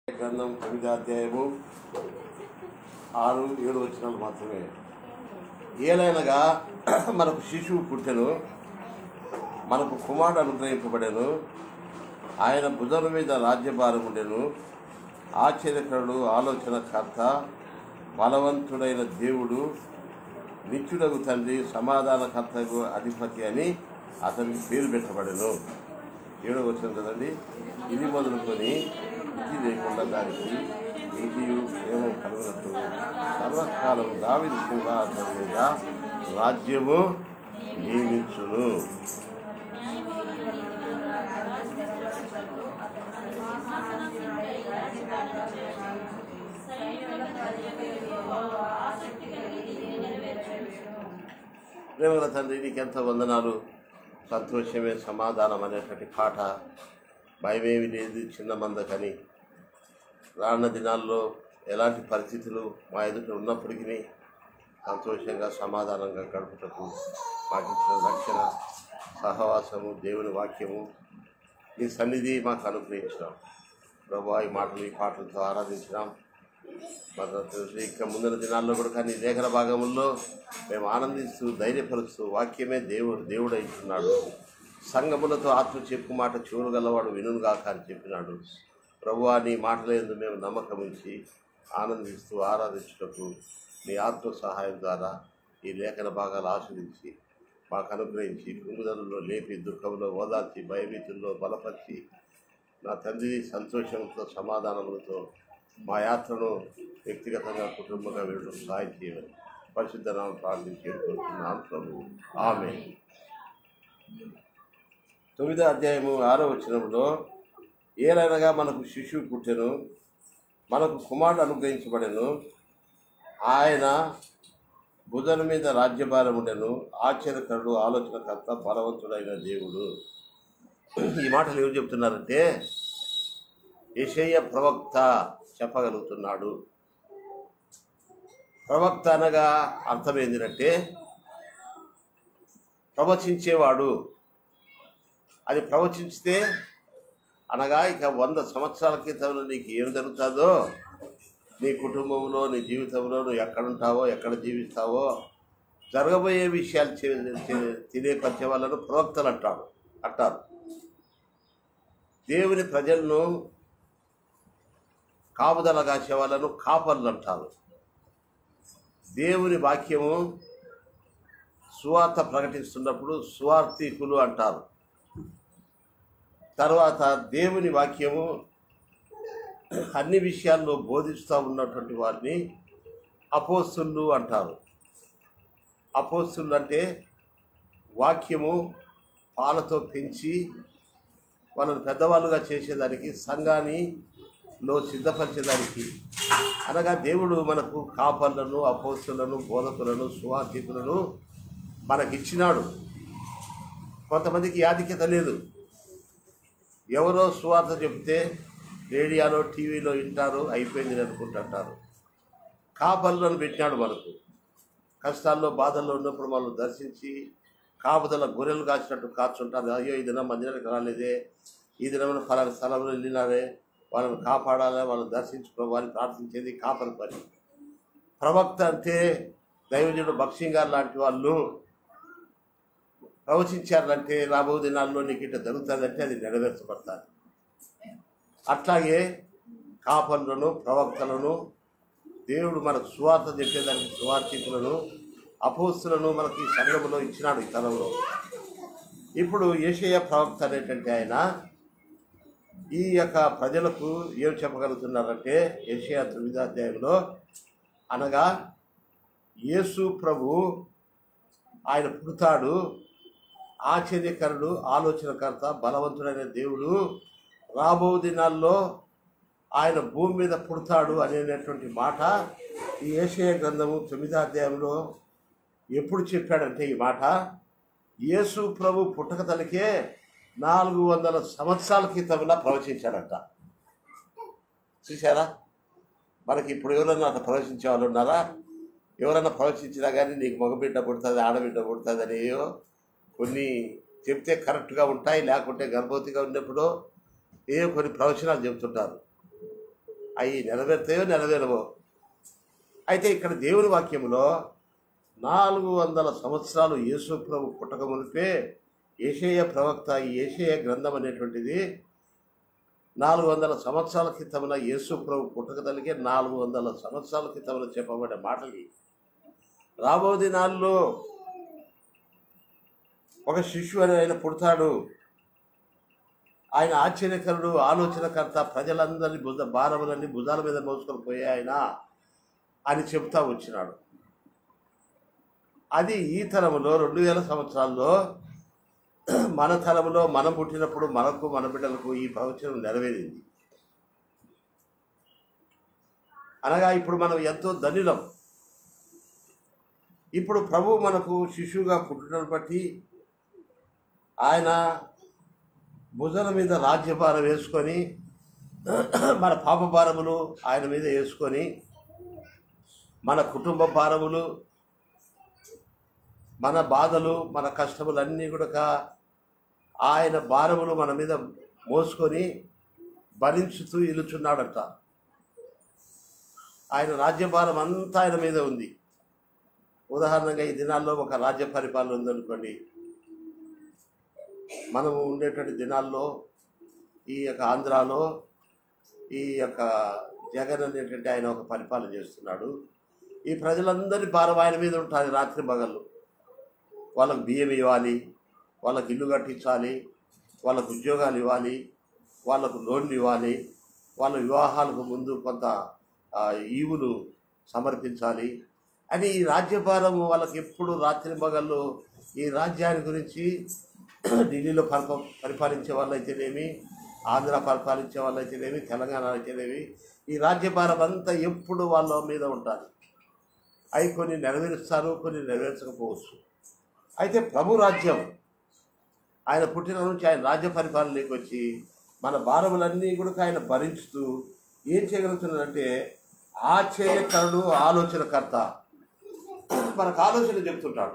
గ్రంథం తొమ్మిది అధ్యాయము ఆరు ఏడు వచనాలు మాత్రమే ఏలైనగా మనకు శిశువు పుట్టెను మనకు కుమారుడు అనుగ్రహింపబడెను ఆయన భుజం మీద రాజ్యభారం ఉండెను ఆశ్చర్యకరుడు ఆలోచనకర్త బలవంతుడైన దేవుడు నిత్యుడగు తండ్రి సమాధానకర్తకు అధిపతి అని అతనికి పేరు పెట్టబడెను ఏడవ వచ్చిన కదండి ఇది మొదలుకొని ఇది లేకుండా దానికి నీతియు ప్రేమ కలుగునట్టు సర్వకాలం దావిది సింహాసనం మీద రాజ్యము నియమించును ప్రేమల తండ్రి నీకెంత వందనాలు సంతోషమే సమాధానం అనేటువంటి పాట భయమేమి లేదు చిన్న మందకని రానున్న దినాల్లో ఎలాంటి పరిస్థితులు మా ఎదుట ఉన్నప్పటికీ సంతోషంగా సమాధానంగా గడుపుటకు మాకు ఇచ్చిన రక్షణ సహవాసము దేవుని వాక్యము నీ సన్నిధి మాకు అనుగ్రహించినాం ప్రభు ఈ మాటలు ఈ పాటలతో ఆరాధించినాం మరి తెలుసు ఇంకా ముందున్న దినాల్లో కూడా కానీ ఈ లేఖన భాగంలో మేము ఆనందిస్తూ ధైర్యపరుస్తూ వాక్యమే దేవుడు దేవుడు ఇస్తున్నాడు సంగములతో ఆత్మ చెప్పు మాట చెవులు గలవాడు వినుగాక అని చెప్పినాడు ప్రభువా నీ మాటలందు మేము నమ్మకం ఉంచి ఆనందిస్తూ ఆరాధించుటకు నీ ఆత్మ సహాయం ద్వారా ఈ లేఖన భాగాలు ఆస్వాదించి మాకు అనుగ్రహించి కుంగుదలలో లేపి దుఃఖంలో ఓదార్చి భయభీతుల్లో బలపరిచి నా తండ్రి సంతోషంతో సమాధానములతో మా యాత్రను వ్యక్తిగతంగా కుటుంబంగా వెళ్ళడం సహాయం చేయమని పరిశుద్ధ నామం ప్రార్థించి చేరుకుంటున్నాను ప్రభు ఆమె తొమ్మిదో అధ్యాయము ఆరో వచనంలో ఏలైనగా మనకు శిశువు పుట్టెను మనకు కుమారుడు అనుగ్రహించబడెను ఆయన బుధన మీద రాజ్యభారం ఉండెను ఆశ్చర్యకరుడు ఆలోచనకర్త బలవంతుడైన దేవుడు ఈ మాటలు ఏం చెప్తున్నారంటే యషయ్య ప్రవక్త చెప్పగలుగుతున్నాడు ప్రవక్త అనగా అర్థం ఏంటంటే ప్రవచించేవాడు అది ప్రవచిస్తే అనగా ఇక వంద సంవత్సరాల క్రితంలో నీకు ఏం జరుగుతుందో నీ కుటుంబంలో నీ జీవితంలో నువ్వు ఎక్కడుంటావో ఎక్కడ జీవిస్తావో జరగబోయే విషయాలు చె- చె- తెలియపరిచే వాళ్ళను ప్రవక్తలు అంటారు అంటారు దేవుని ప్రజలను కాపుదల కాసే వాళ్ళను కాపర్లు అంటారు దేవుని వాక్యము సువార్త ప్రకటిస్తున్నప్పుడు సువార్థికులు అంటారు తర్వాత దేవుని వాక్యము అన్ని విషయాల్లో బోధిస్తూ ఉన్నటువంటి వారిని అపోస్తులు అంటారు అపోస్తులు అంటే వాక్యము పాలతో పెంచి వాళ్ళని పెద్దవాళ్ళుగా చేసేదానికి సంఘాన్ని లో సిద్ధపరిచేదానికి అనగా దేవుడు మనకు కాపర్లను అపోస్తులను బోధకులను సువార్థికులను మనకిచ్చినాడు కొంతమందికి యాధిక్యత లేదు ఎవరో సువార్త చెప్తే రేడియోలో టీవీలో వింటారు అయిపోయింది అనుకుంటుంటారు కాపర్లను పెట్టినాడు మనకు కష్టాల్లో బాధల్లో ఉన్నప్పుడు మనం దర్శించి కాపుదల గొర్రెలు కాచినట్టు కాచుంటారు అయ్యో ఈ దినం మందిరానికి రాలేదే ఈ దినం ఫలానా స్థలంలో వెళ్ళినారే వాళ్ళని కాపాడాలి వాళ్ళని దర్శించుకోవాలి ప్రార్థించేది కాపరి పని ప్రవక్త అంటే దైవజనుడు భక్సింగారు లాంటి వాళ్ళు ప్రవచించారంటే రాబో దినాల్లో నీకు ఇట్లా జరుగుతుందంటే అది నెరవేర్చబడతాది అట్లాగే కాపర్లను ప్రవక్తలను దేవుడు మనకు సువార్త చెప్పేదానికి సువార్థికులను అపోస్తులను మనకి ఈ సంఘములో ఇచ్చినాడు ఈ తరంలో ఇప్పుడు ఏషయ ప్రవక్త అనేటువంటి ఆయన ఈ యొక్క ప్రజలకు ఏం చెప్పగలుగుతున్నారంటే ఏషియా తొమ్మిదాధ్యాయంలో అనగా యేసు ప్రభు ఆయన పుడతాడు ఆశ్చర్యకరుడు ఆలోచనకర్త బలవంతుడైన దేవుడు రాబో దినాల్లో ఆయన భూమి మీద పుడతాడు అనేటువంటి మాట ఈ ఏషయ గ్రంథము తొమ్మిదో అధ్యాయంలో ఎప్పుడు చెప్పాడంటే ఈ మాట యేసు ప్రభు పుట్టక తలకే నాలుగు వందల సంవత్సరాల క్రితంలా ప్రవచించాడంట చూసారా మనకి ఇప్పుడు ఎవరన్నా అట్లా ప్రవచించే వాళ్ళు ఉన్నారా ఎవరన్నా ప్రవచించినా కానీ నీకు మగబిడ్డ పుడుతుంది ఆడబిడ్డ పుడుతుంది అనేయో కొన్ని చెప్తే కరెక్ట్గా ఉంటాయి లేకుంటే గర్భవతిగా ఉన్నప్పుడు ఏ కొన్ని ప్రవచనాలు చెప్తుంటారు అవి నెరవేరుతాయో నెరవేరవో అయితే ఇక్కడ దేవుని వాక్యంలో నాలుగు వందల సంవత్సరాలు యేసు ప్రభు పుట్టక మునిపే ఏషేయ ప్రవక్త ఈ ఏషేయ గ్రంథం అనేటువంటిది నాలుగు వందల సంవత్సరాల క్రితమున యేసు ప్రభు పుట్టక తల్లికే నాలుగు వందల సంవత్సరాల క్రితమున చెప్పబడే మాటలు రాబో దినాల్లో ఒక శిశువు అని ఆయన పుడతాడు ఆయన ఆశ్చర్యకరుడు ఆలోచనకర్త ప్రజలందరినీ భుజ భారములన్నీ భుజాల మీద మోసుకొని పోయే ఆయన అని చెబుతా వచ్చినాడు అది ఈ తరములో రెండు వేల సంవత్సరాల్లో మన తరములో మనం పుట్టినప్పుడు మనకు మన బిడ్డలకు ఈ ప్రవచనం నెరవేరింది అనగా ఇప్పుడు మనం ఎంతో ధన్యులం ఇప్పుడు ప్రభు మనకు శిశువుగా పుట్టడం బట్టి ఆయన భుజల మీద రాజ్యభారం వేసుకొని మన పాప భారములు ఆయన మీద వేసుకొని మన కుటుంబ భారములు మన బాధలు మన కష్టములన్నీ కూడా ఆయన భారములు మన మీద మోసుకొని భరించుతూ ఇలుచున్నాడట ఆయన రాజ్యభారం అంతా ఆయన మీద ఉంది ఉదాహరణగా ఈ దినాల్లో ఒక రాజ్య పరిపాలన ఉందనుకోండి మనము ఉండేటువంటి దినాల్లో ఈ యొక్క ఆంధ్రాలో ఈ యొక్క జగన్ అనేటువంటి ఆయన ఒక పరిపాలన చేస్తున్నాడు ఈ ప్రజలందరి భారం ఆయన మీద ఉంటుంది రాత్రి పగళ్ళు వాళ్ళకు బియ్యం ఇవ్వాలి వాళ్ళకి ఇల్లు కట్టించాలి వాళ్ళకు ఉద్యోగాలు ఇవ్వాలి వాళ్ళకు లోన్లు ఇవ్వాలి వాళ్ళ వివాహాలకు ముందు కొంత ఆ, ఈవులు సమర్పించాలి అని ఈ రాజ్యభారం వాళ్ళకి ఎప్పుడు రాత్రి పగళ్ళు ఈ రాజ్యాన్ని గురించి ఢిల్లీలో పరిప పరిపాలించే వాళ్ళైతేనేమి ఆంధ్ర పరిపాలించే వాళ్ళైతేనేమి తెలంగాణ అయితేనేమి ఈ రాజ్యభారం అంతా ఎప్పుడు వాళ్ళ మీద ఉంటుంది అవి కొన్ని నెరవేరుస్తారు కొన్ని నెరవేర్చకపోవచ్చు అయితే ప్రభు రాజ్యం ఆయన పుట్టిన నుంచి ఆయన రాజ్య పరిపాలనలోకి వచ్చి మన భారములన్నీ కూడా ఆయన భరించుతూ ఏం చేయగలుగుతున్నాడంటే ఆశ్చర్యకరుడు ఆలోచనకర్త మనకు ఆలోచన చెప్తుంటాడు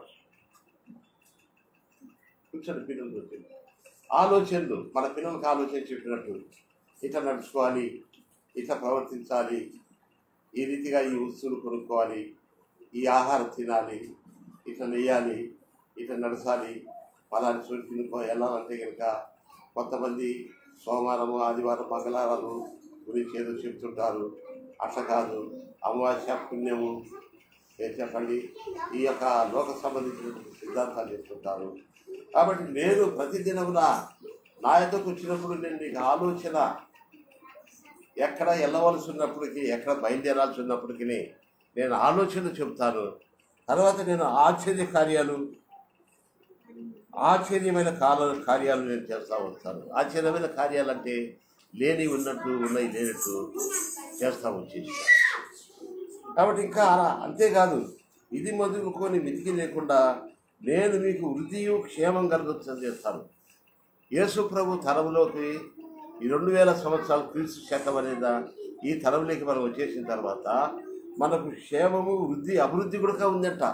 కూర్చొని పిల్లలు కూర్చొని ఆలోచనలు మన పిల్లలకు ఆలోచన చెప్పినట్టు ఇట్లా నడుచుకోవాలి ఇట్లా ప్రవర్తించాలి ఈ రీతిగా ఈ వస్తువులు కొనుక్కోవాలి ఈ ఆహారం తినాలి ఇట్లా నెయ్యాలి ఇట్లా నడచాలి పలాని చోటు తినుకో వెళ్ళాలంటే కనుక కొంతమంది సోమవారము ఆదివారం మంగళవారాలు గురించి ఏదో చెప్తుంటారు అట్లా కాదు అమావాస్య పుణ్యము ఏం చెప్పండి ఈ యొక్క లోక సంబంధించినటువంటి సిద్ధాంతాలు చెప్తుంటారు కాబట్టి నేను ప్రతిదినమున నా యొక్కకు వచ్చినప్పుడు నేను నీకు ఆలోచన ఎక్కడ వెళ్ళవలసి ఉన్నప్పటికీ ఎక్కడ బయలుదేరాల్సి ఉన్నప్పటికీ నేను ఆలోచన చెబుతాను తర్వాత నేను ఆశ్చర్య కార్యాలు ఆశ్చర్యమైన కాల కార్యాలు నేను చేస్తూ వస్తాను ఆశ్చర్యమైన కార్యాలు అంటే లేని ఉన్నట్టు ఉన్నాయి లేనట్టు చేస్తూ వచ్చేసి కాబట్టి ఇంకా అలా అంతేకాదు ఇది మొదలుకొని మితికి లేకుండా నేను మీకు వృద్ధియు క్షేమం కలుగుతుంది చేస్తాను యేసు ప్రభు తరంలోకి ఈ రెండు వేల సంవత్సరాలు క్రీస్తు శకం అనేదా ఈ తరంలోకి మనం వచ్చేసిన తర్వాత మనకు క్షేమము వృద్ధి అభివృద్ధి కూడా ఉందంట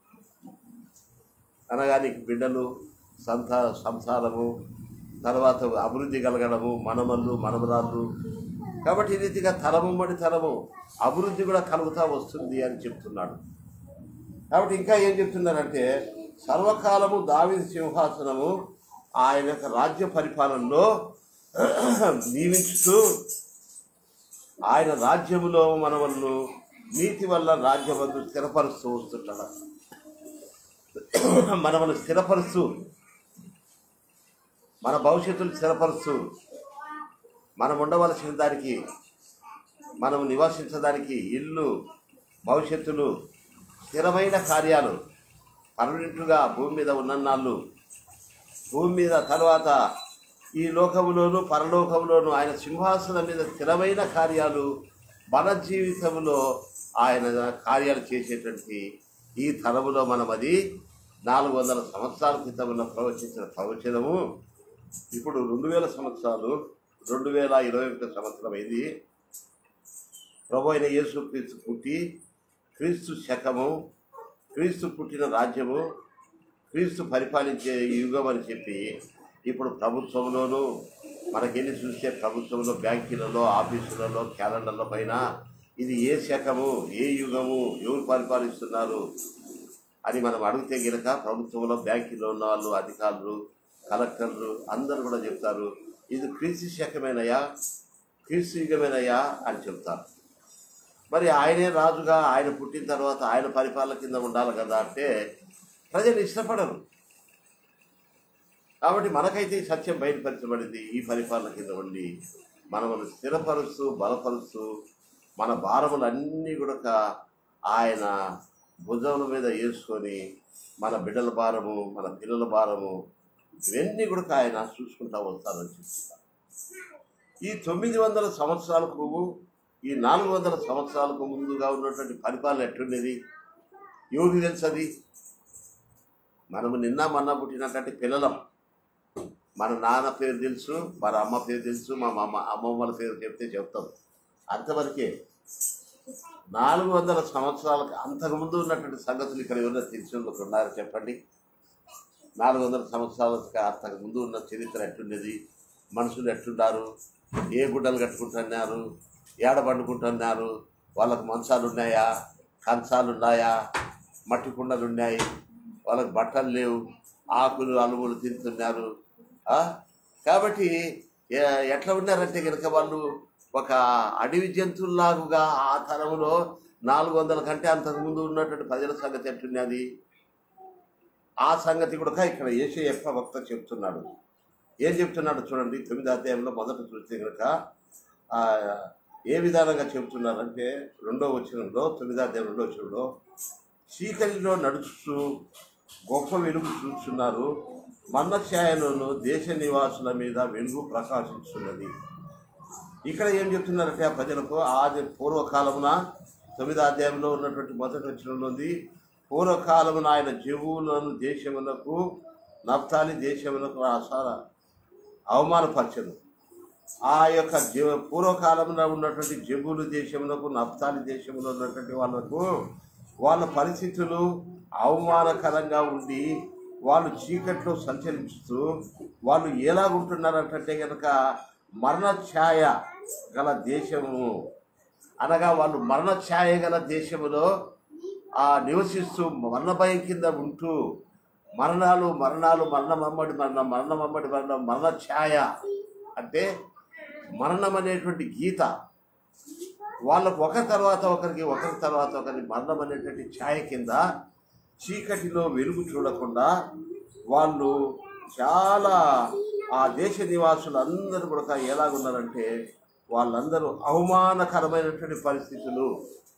అనగా నీకు బిడ్డలు సంత సంసారము తర్వాత అభివృద్ధి కలగడము మనమల్లు మనమరాళ్ళు కాబట్టి ఈ రీతిగా తరము బడి తరము అభివృద్ధి కూడా కలుగుతూ వస్తుంది అని చెప్తున్నాడు కాబట్టి ఇంకా ఏం చెప్తున్నారంటే సర్వకాలము దావి సింహాసనము ఆయన యొక్క రాజ్య పరిపాలనలో నియమించుతూ ఆయన రాజ్యములో మనవలను నీతి వల్ల రాజ్యమందు స్థిరపరుస్తూ వస్తుంటాడు మనమను స్థిరపరుస్తూ మన భవిష్యత్తును స్థిరపరుస్తూ మనం ఉండవలసిన దానికి మనం నివసించడానికి ఇల్లు భవిష్యత్తులు స్థిరమైన కార్యాలు పర్మనెంట్గా భూమి మీద ఉన్నన్నాళ్ళు భూమి మీద తర్వాత ఈ లోకములోను పరలోకములోను ఆయన సింహాసనం మీద స్థిరమైన కార్యాలు మన జీవితంలో ఆయన కార్యాలు చేసేటువంటి ఈ తరములో మనం అది నాలుగు వందల సంవత్సరాల క్రితమున ప్రవచించిన ప్రవచనము ఇప్పుడు రెండు వేల సంవత్సరాలు రెండు వేల ఇరవై ఒకటి సంవత్సరం అయింది ప్రభు అయిన యేసు క్రీస్తు పుట్టి క్రీస్తు శకము క్రీస్తు పుట్టిన రాజ్యము క్రీస్తు పరిపాలించే యుగం అని చెప్పి ఇప్పుడు ప్రభుత్వంలోను మనకెళ్ళి చూస్తే ప్రభుత్వంలో బ్యాంకులలో ఆఫీసులలో క్యాలెండర్ల పైన ఇది ఏ శకము ఏ యుగము ఎవరు పరిపాలిస్తున్నారు అని మనం అడిగితే గనక ప్రభుత్వంలో బ్యాంకులో ఉన్న వాళ్ళు అధికారులు కలెక్టర్లు అందరూ కూడా చెప్తారు ఇది క్రీస్తు శకమేనయ్యా క్రీస్తు యుగమేనయ్యా అని చెప్తారు మరి ఆయనే రాజుగా ఆయన పుట్టిన తర్వాత ఆయన పరిపాలన కింద ఉండాలి కదా అంటే ప్రజలు ఇష్టపడరు కాబట్టి మనకైతే ఈ సత్యం బయటపరచబడింది ఈ పరిపాలన కింద ఉండి మనమును స్థిరపరుస్తూ బలపరుస్తూ మన భారములన్నీ కూడా ఆయన భుజముల మీద వేసుకొని మన బిడ్డల భారము మన పిల్లల భారము ఇవన్నీ కూడా ఆయన చూసుకుంటా వస్తారని చెప్తున్నారు ఈ తొమ్మిది వందల సంవత్సరాలకు ఈ నాలుగు వందల సంవత్సరాలకు ముందుగా ఉన్నటువంటి పరిపాలన ఎట్లుండేది ఎవరికి తెలుసు అది మనము నిన్న మొన్న పుట్టినటువంటి పిల్లలం మన నాన్న పేరు తెలుసు మన అమ్మ పేరు తెలుసు మా అమ్మ అమ్మమ్మల పేరు చెప్తే చెప్తాం అంతవరకే నాలుగు వందల సంవత్సరాలకు అంతకుముందు ఉన్నటువంటి సంగతులు ఇక్కడ ఎవరైనా తెలిసిన వాళ్ళు ఉన్నారు చెప్పండి నాలుగు వందల సంవత్సరాలకు అంతకు ముందు ఉన్న చరిత్ర ఎట్లుండేది మనుషులు ఎట్లున్నారు ఏ గుడ్డలు కట్టుకుంటున్నారు ఏడ పండుకుంటున్నారు వాళ్ళకు మంచాలు ఉన్నాయా కంచాలు ఉన్నాయా మట్టి కుండలు ఉన్నాయి వాళ్ళకి బట్టలు లేవు ఆకులు అలుములు తింటున్నారు ఆ? కాబట్టి ఎ- ఎట్లా ఉన్నారంటే కనుక వాళ్ళు ఒక అడవి జంతువులాగుగా ఆ తరంలో నాలుగు వందల కంటే అంతకుముందు ఉన్నటువంటి ప్రజల సంగతి ఎట్లున్నది ఆ సంగతి కూడా ఇక్కడ ఏసే ప్రవక్త చెప్తున్నాడు ఏం చెప్తున్నాడు చూడండి తొమ్మిది అధ్యాయంలో మొదట చూస్తే కనుక ఆ, ఏ విధానంగా చెబుతున్నారంటే రెండో వచనంలో తొమ్మిది అధ్యాయం రెండో వచనంలో చీకటిలో నడుస్తూ గొప్ప వెలుగు చూస్తున్నారు మన్నఛాయలను దేశ నివాసుల మీద వెలుగు ప్రకాశిస్తున్నది ఇక్కడ ఏం చెప్తున్నారంటే ఆ ప్రజలకు ఆది పూర్వకాలమున తొమ్మిది అధ్యాయంలో ఉన్నటువంటి మొదటి వచనంలో ఉంది పూర్వకాలమున ఆయన జవులను దేశమునకు నప్తాలి దేశమునకు అసార అవమానపరచను ఆ యొక్క జ పూర్వకాలంలో ఉన్నటువంటి జబులు దేశములకు నప్తాలి దేశంలో ఉన్నటువంటి వాళ్ళకు వాళ్ళ పరిస్థితులు అవమానకరంగా ఉండి వాళ్ళు చీకట్లో సంచరిస్తూ వాళ్ళు ఎలా ఉంటున్నారంటే కనుక మరణ ఛాయ గల దేశము అనగా వాళ్ళు మరణ ఛాయ గల దేశములో ఆ నివసిస్తూ మరణ భయం కింద ఉంటూ మరణాలు మరణాలు మరణం అమ్మడి మరణం మరణం అమ్మడి మరణం మరణ ఛాయ అంటే మరణం అనేటువంటి గీత వాళ్ళకు ఒకరి తర్వాత ఒకరికి ఒకరి తర్వాత ఒకరి మరణం అనేటువంటి ఛాయ కింద చీకటిలో వెలుగు చూడకుండా వాళ్ళు చాలా ఆ దేశ నివాసులు అందరూ కూడా ఎలాగున్నారంటే వాళ్ళందరూ అవమానకరమైనటువంటి పరిస్థితులు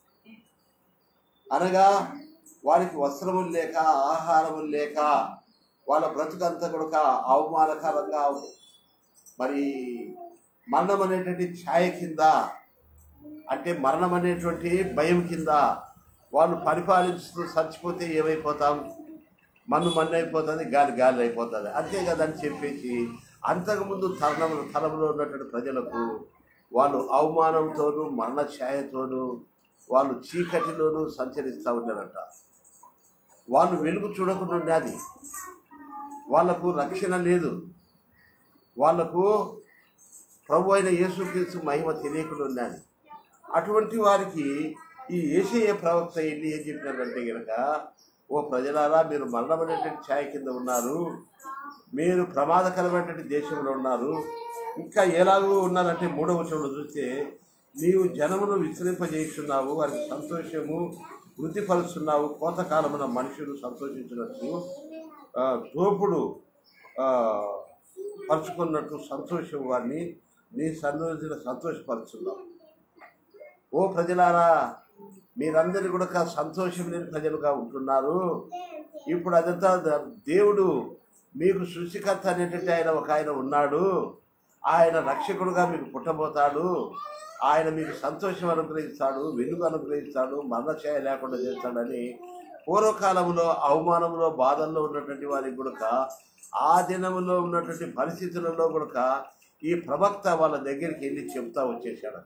అనగా వారికి వస్త్రములు లేక ఆహారములు లేక వాళ్ళ బ్రతుకంతా కూడా అవమానకరంగా మరి మరణం అనేటువంటి ఛాయ కింద అంటే మరణం అనేటువంటి భయం కింద వాళ్ళు పరిపాలిస్తూ చచ్చిపోతే ఏమైపోతాం మన్ను మన్ను అయిపోతుంది గాలి గాలి అయిపోతుంది అంతే కదని చెప్పేసి అంతకుముందు తరుణం తరంలో ఉన్నటువంటి ప్రజలకు వాళ్ళు అవమానంతోనూ మరణ ఛాయతోనూ వాళ్ళు చీకటిలోనూ సంచరిస్తూ ఉన్నారట వాళ్ళు వెలుగు చూడకుండా ఉన్నది వాళ్ళకు రక్షణ లేదు వాళ్ళకు ప్రభు అయిన యేసుక్రీస్తు మహిమ తెలియకుండా ఉన్నది అటువంటి వారికి ఈ ఏషయ ప్రవక్త వెళ్ళి ఏం చెప్పినారంటే కనుక ఓ ప్రజలారా మీరు మరణమైనటువంటి ఛాయ కింద ఉన్నారు మీరు ప్రమాదకరమైనటువంటి దేశంలో ఉన్నారు ఇంకా ఎలాగూ ఉన్నారంటే మూడవ వచనంలో చూస్తే నీవు జనమును విస్తరింపజేస్తున్నావు వారికి సంతోషము వృద్ధిపరుస్తున్నావు కోతకాలమున మనుషులు సంతోషించినట్టు ఆ, దోపుడు ఆ, పరుచుకున్నట్టు సంతోషం వారిని నీ సన్నిధిలో సంతోషపరుచున్నావు ఓ ప్రజలారా మీరందరూ కూడా కా- సంతోషం లేని ప్రజలుగా ఉంటున్నారు ఇప్పుడు అదంతా ద- దేవుడు మీకు సృష్టికర్త అనేటువంటి ఆయన ఒక ఆయన ఉన్నాడు ఆయన రక్షకుడుగా మీకు పుట్టబోతాడు ఆయన మీకు సంతోషం అనుగ్రహిస్తాడు వెలుగు అనుగ్రహిస్తాడు మరణశయ లేకుండా చేస్తాడని పూర్వకాలంలో అవమానంలో బాధల్లో ఉన్నటువంటి వారికి కూడా ఆ దినములో ఉన్నటువంటి పరిస్థితులలో కూడా ఈ ప్రవక్త వాళ్ళ దగ్గరికి వెళ్ళి చెప్తా వచ్చేసాడు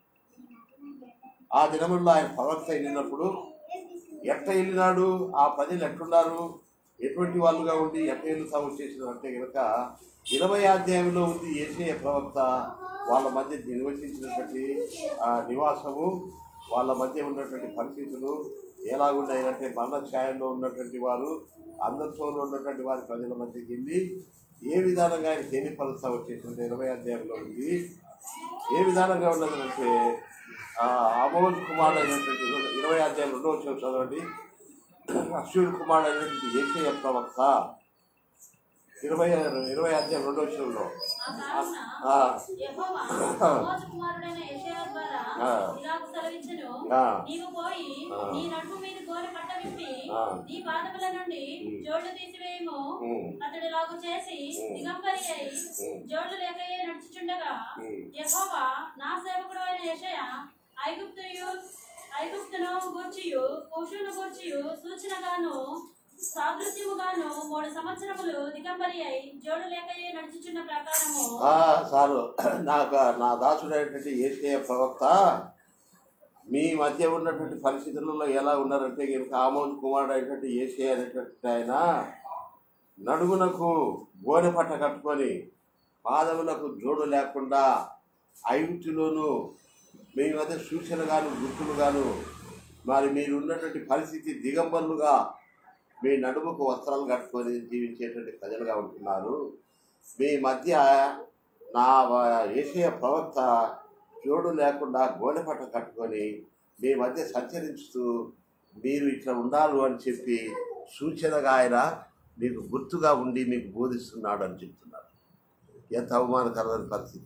ఆ దినముల్లో ఆయన ప్రవక్త వెళ్ళినప్పుడు ఎట్ట వెళ్ళినాడు ఆ ప్రజలు ఎట్లున్నారు ఎటువంటి వాళ్ళుగా ఉండి ఎట్టేళ్ళు సాగు చేసినారంటే కనుక ఇరవై అధ్యాయంలో ఉంది ఏసే ప్రవక్త వాళ్ళ మధ్య నివసించినటువంటి ఆ నివాసము వాళ్ళ మధ్య ఉన్నటువంటి పరిస్థితులు ఎలాగున్నాయంటే మరణ ఛాయల్లో ఉన్నటువంటి వారు అందరితో ఉన్నటువంటి వారి ప్రజల మధ్యకి వెళ్ళి ఏ విధానంగా ఆయన తెలియపరుస్తా వచ్చేసింది ఇరవై అధ్యాయంలో ఉంది ఏ విధానంగా ఉన్నదంటే ఆ అమోల్ కుమార్ అనేటువంటి ఇరవై అధ్యాయం రెండో వచ్చిన చదవండి అశ్విన్ కుమార్ అనేటువంటి ఏకయ్య ప్రవక్త ఇరవై ఇరవై అధ్యాయం రెండో విషయంలో ఆ కారణమున ఆ, యెహోవా ఆమోజు కుమారుడైన యెషయా ద్వారా ఆ. ఇలాగు సెలవిచ్చెను, ఆ. నీవు పోయి ఆ. నీ నడుము మీద గోనె పట్ట విప్పి ఆ. నీ పాదముల నుండి ఉమ్. జోళ్లు తీసివేయము ఉమ్. అతడు ఇలాగు చేసి ఉమ్. దిగంబరి అయి ఉమ్. జోళ్లు లేకయే నడుచుచుండగా ఉమ్. యెహోవా నా సేవకుడు అయిన యెషయా ఐగుప్తుయు ఐగుప్తును గూర్చియు పురుషులను గూర్చియు సూచనగాను సాదృశ్యముగాను మూడు సంవత్సరములు దిగంబరి అయి జోడు లేకయే నడుచుచున్న ప్రకారము ఆ, సారు నాకు నా దాసుడైనటువంటి ఏసీయ ప్రవక్త మీ మధ్య ఉన్నటువంటి పరిస్థితులలో ఎలా ఉన్నారంటే కనుక ఆమోద్ కుమారుడు అయినటువంటి ఏసీ అనేటువంటి ఆయన నడుమునకు గోనె పట్ట కట్టుకొని పాదములకు జోడు లేకుండా ఐగుప్తులోను మీ మధ్య సూచనగాను గుర్తులుగాను మరి మీరు ఉన్నటువంటి పరిస్థితి దిగంబరులుగా మీ నడుముకు వస్త్రాలు కట్టుకొని జీవించేటువంటి ప్రజలుగా ఉంటున్నారు మీ మధ్య నా ఏషియా ప్రవక్త జోడు లేకుండా గోనెపట్ట కట్టుకొని మీ మధ్య సంచరిస్తూ మీరు ఇట్లా ఉండాలి అని చెప్పి సూచనగా ఆయన మీకు గుర్తుగా ఉండి మీకు బోధిస్తున్నాడు అని చెప్తున్నారు ఎంత అవమానకరమైన పరిస్థితి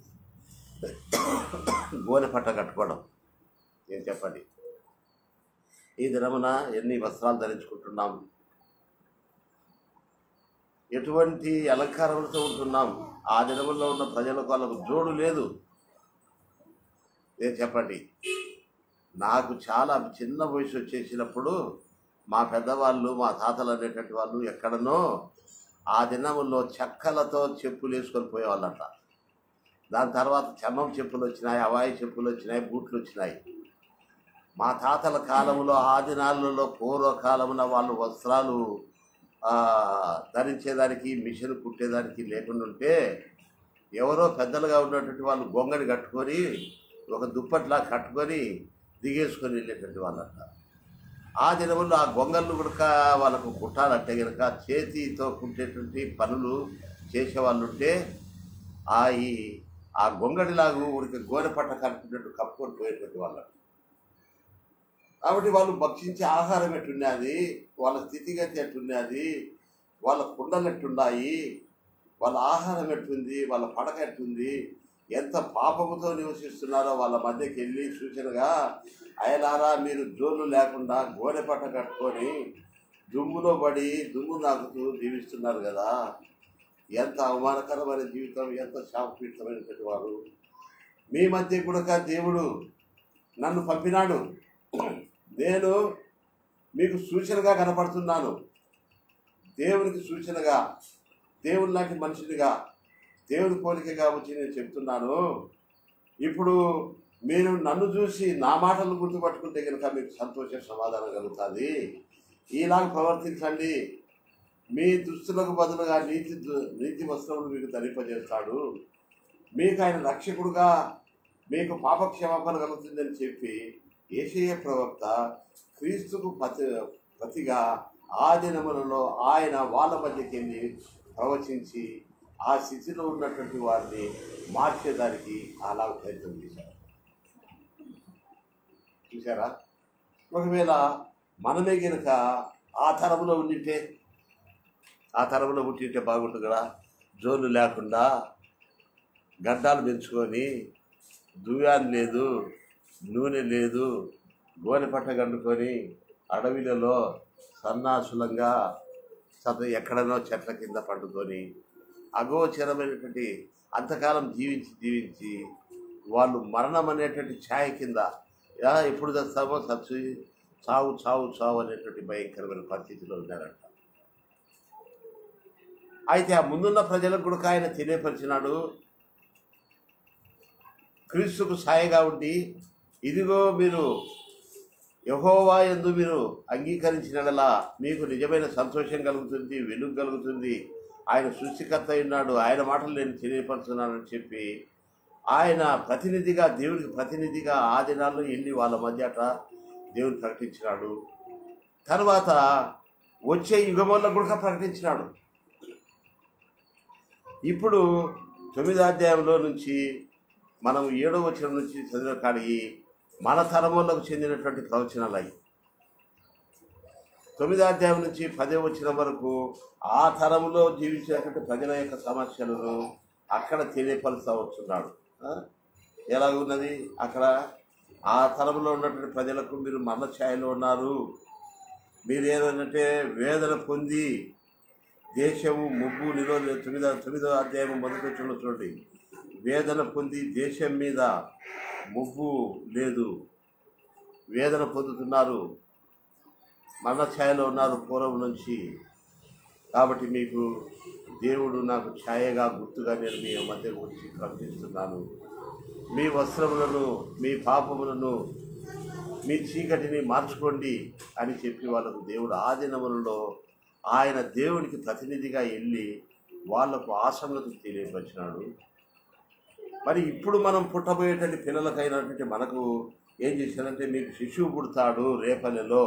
గోనెపట్ట కట్టుకోవడం ఏం చెప్పండి ఈ దినమున ఎన్ని వస్త్రాలు ధరించుకుంటున్నాం ఎటువంటి అలంకారములతో ఉంటున్నాం ఆ దినముల్లో ఉన్న ప్రజలకు వాళ్ళకు జోడు లేదు నేను చెప్పండి నాకు చాలా చిన్న వయసు వచ్చేసినప్పుడు మా పెద్దవాళ్ళు మా తాతలు అనేటువంటి వాళ్ళు ఎక్కడనో ఆ దినముల్లో చెక్కలతో చెప్పులు వేసుకొని పోయేవాళ్ళంట దాని తర్వాత చర్మం చెప్పులు వచ్చినాయి అవాయి చెప్పులు వచ్చినాయి బూట్లు వచ్చినాయి మా తాతల కాలంలో ఆ దినాలలో పూర్వకాలమున వాళ్ళు వస్త్రాలు ఆ, ధరించేదానికి మిషన్ కుట్టేదానికి లేకుండా ఉంటే ఎవరో పెద్దలుగా ఉన్నటువంటి వాళ్ళు గొంగడి కట్టుకొని ఒక దుప్పట్లా కట్టుకొని దిగేసుకొని వెళ్ళేటువంటి వాళ్ళంట ఆ దినముల్లో ఆ గొంగళ్ళు కూడా వాళ్ళకు కుట్టాలంటే కనుక చేతితో కుట్టేటువంటి పనులు చేసేవాళ్ళు ఉంటే ఆ ఈ ఆ గొంగడిలాగు ఉడికి గోనె పట్ట కట్టుకున్నట్టు కప్పుకొని పోయేటువంటి వాళ్ళంట కాబట్టి వాళ్ళు భక్షించే ఆహారం ఎట్టున్నది వాళ్ళ స్థితిగతి ఎట్టున్నది వాళ్ళ కుండలు ఎట్టున్నాయి వాళ్ళ ఆహారం ఎట్టుంది వాళ్ళ పడక ఎట్టుంది ఎంత పాపముతో నివసిస్తున్నారో వాళ్ళ మధ్యకి వెళ్ళి సూచనగా అయలారా మీరు జోలు లేకుండా గోనె పట్ట కట్టుకొని దుమ్ములో పడి దుమ్ము నాకుతూ జీవిస్తున్నారు కదా ఎంత అవమానకరమైన జీవితం ఎంత శాపపీఠమైనటువంటి వారు మీ మధ్య కూడా దేవుడు నన్ను పంపినాడు నేను మీకు సూచనగా కనపడుతున్నాను దేవునికి సూచనగా దేవుని లాంటి మనిషినిగా దేవుని పోలికగా వచ్చి నేను చెప్తున్నాను ఇప్పుడు మీరు నన్ను చూసి నా మాటలు గుర్తుపట్టుకుంటే కనుక మీకు సంతోష సమాధానం కలుగుతుంది ఈలాగా ప్రవర్తించండి మీ దుస్తులకు బదులుగా నీతి దు- నీతి వస్త్రములు మీకు ధరింపజేస్తాడు మీకు ఆయన రక్షకుడుగా మీకు పాపక్షమాపణ కలుగుతుందని చెప్పి ఏషయ ప్రవక్త క్రీస్తుకు ప్రతి ప్రతిగా ఆ దినములలో ఆయన వాళ్ళ మధ్యకి వెళ్ళి ప్రవచించి ఆ స్థితిలో ఉన్నటువంటి వారిని మార్చేదానికి అలా ప్రయత్నం చేశారు చూసారా ఒకవేళ మనమే గనుక ఆ తరంలో ఉండింటే ఆ తరంలో పుట్టింటే బాగుంటుంది కదా జోలు లేకుండా గడ్డాలు పెంచుకొని దువ్యాన్ లేదు నూనె లేదు గోనె పట్ట గండుకొని అడవిలలో సన్నాసులంగా సత ఎక్కడనో చెట్ల కింద పండుకొని అగోచరమైనటువంటి అంతకాలం జీవించి జీవించి వాళ్ళు మరణం అనేటువంటి ఛాయ కింద యా ఎప్పుడు తెస్తామో సచ్చు చావు చావు చావు అనేటువంటి భయంకరమైన పరిస్థితిలో ఉన్నారంట అయితే ఆ ముందున్న ప్రజలకు కూడా ఆయన తెలియపరిచినాడు క్రీస్తుకు సాయగా ఉండి ఇదిగో మీరు యహోవా ఎందు మీరు అంగీకరించినలా మీకు నిజమైన సంతోషం కలుగుతుంది వెలుగు కలుగుతుంది ఆయన సృష్టికర్త ఉన్నాడు ఆయన మాటలు నేను తెలియపరుస్తున్నానని చెప్పి ఆయన ప్రతినిధిగా దేవునికి ప్రతినిధిగా ఆ దినాల్లో వెళ్ళి వాళ్ళ మధ్యట దేవుని ప్రకటించినాడు తర్వాత వచ్చే యుగంలో కూడా ప్రకటించినాడు ఇప్పుడు తొమ్మిదో అధ్యాయంలో నుంచి మనం ఏడో వచనం నుంచి చదివిన కాడికి మన తరములకు చెందినటువంటి ప్రవచనాలు అవి తొమ్మిదో అధ్యాయం నుంచి పదో వచ్చిన వరకు ఆ తరంలో జీవించినటువంటి ప్రజల యొక్క సమస్యలను అక్కడ తెలియపరుస్తూ వస్తున్నాడు ఆ? ఎలాగ ఉన్నది అక్కడ ఆ తరంలో ఉన్నటువంటి ప్రజలకు మీరు మరణ ఛాయలో ఉన్నారు మీరు ఏదంటే వేదన పొంది దేశము ముగ్గు నిరోధ తొమ్మిదో తొమ్మిదో అధ్యాయం మొదటి వచ్చిన చూడండి వేదన పొంది దేశం మీద ముగ్గు లేదు వేదన పొందుతున్నారు మరణ ఛాయలో ఉన్నారు పూర్వం నుంచి కాబట్టి మీకు దేవుడు నాకు ఛాయగా గుర్తుగా నేను మీ మధ్యకు వచ్చి ప్రకటిస్తున్నాను మీ వస్త్రములను మీ పాపములను మీ చీకటిని మార్చుకోండి అని చెప్పి వాళ్ళకు దేవుడు ఆ దినములలో ఆయన దేవునికి ప్రతినిధిగా వెళ్ళి వాళ్లకు ఆ సంగతి తెలియపరిచినాడు మరి ఇప్పుడు మనం పుట్టబోయేటువంటి పిల్లలకైనటువంటి మనకు ఏం చేశారంటే మీకు శిశువు పుడతాడు రేపల్లెలో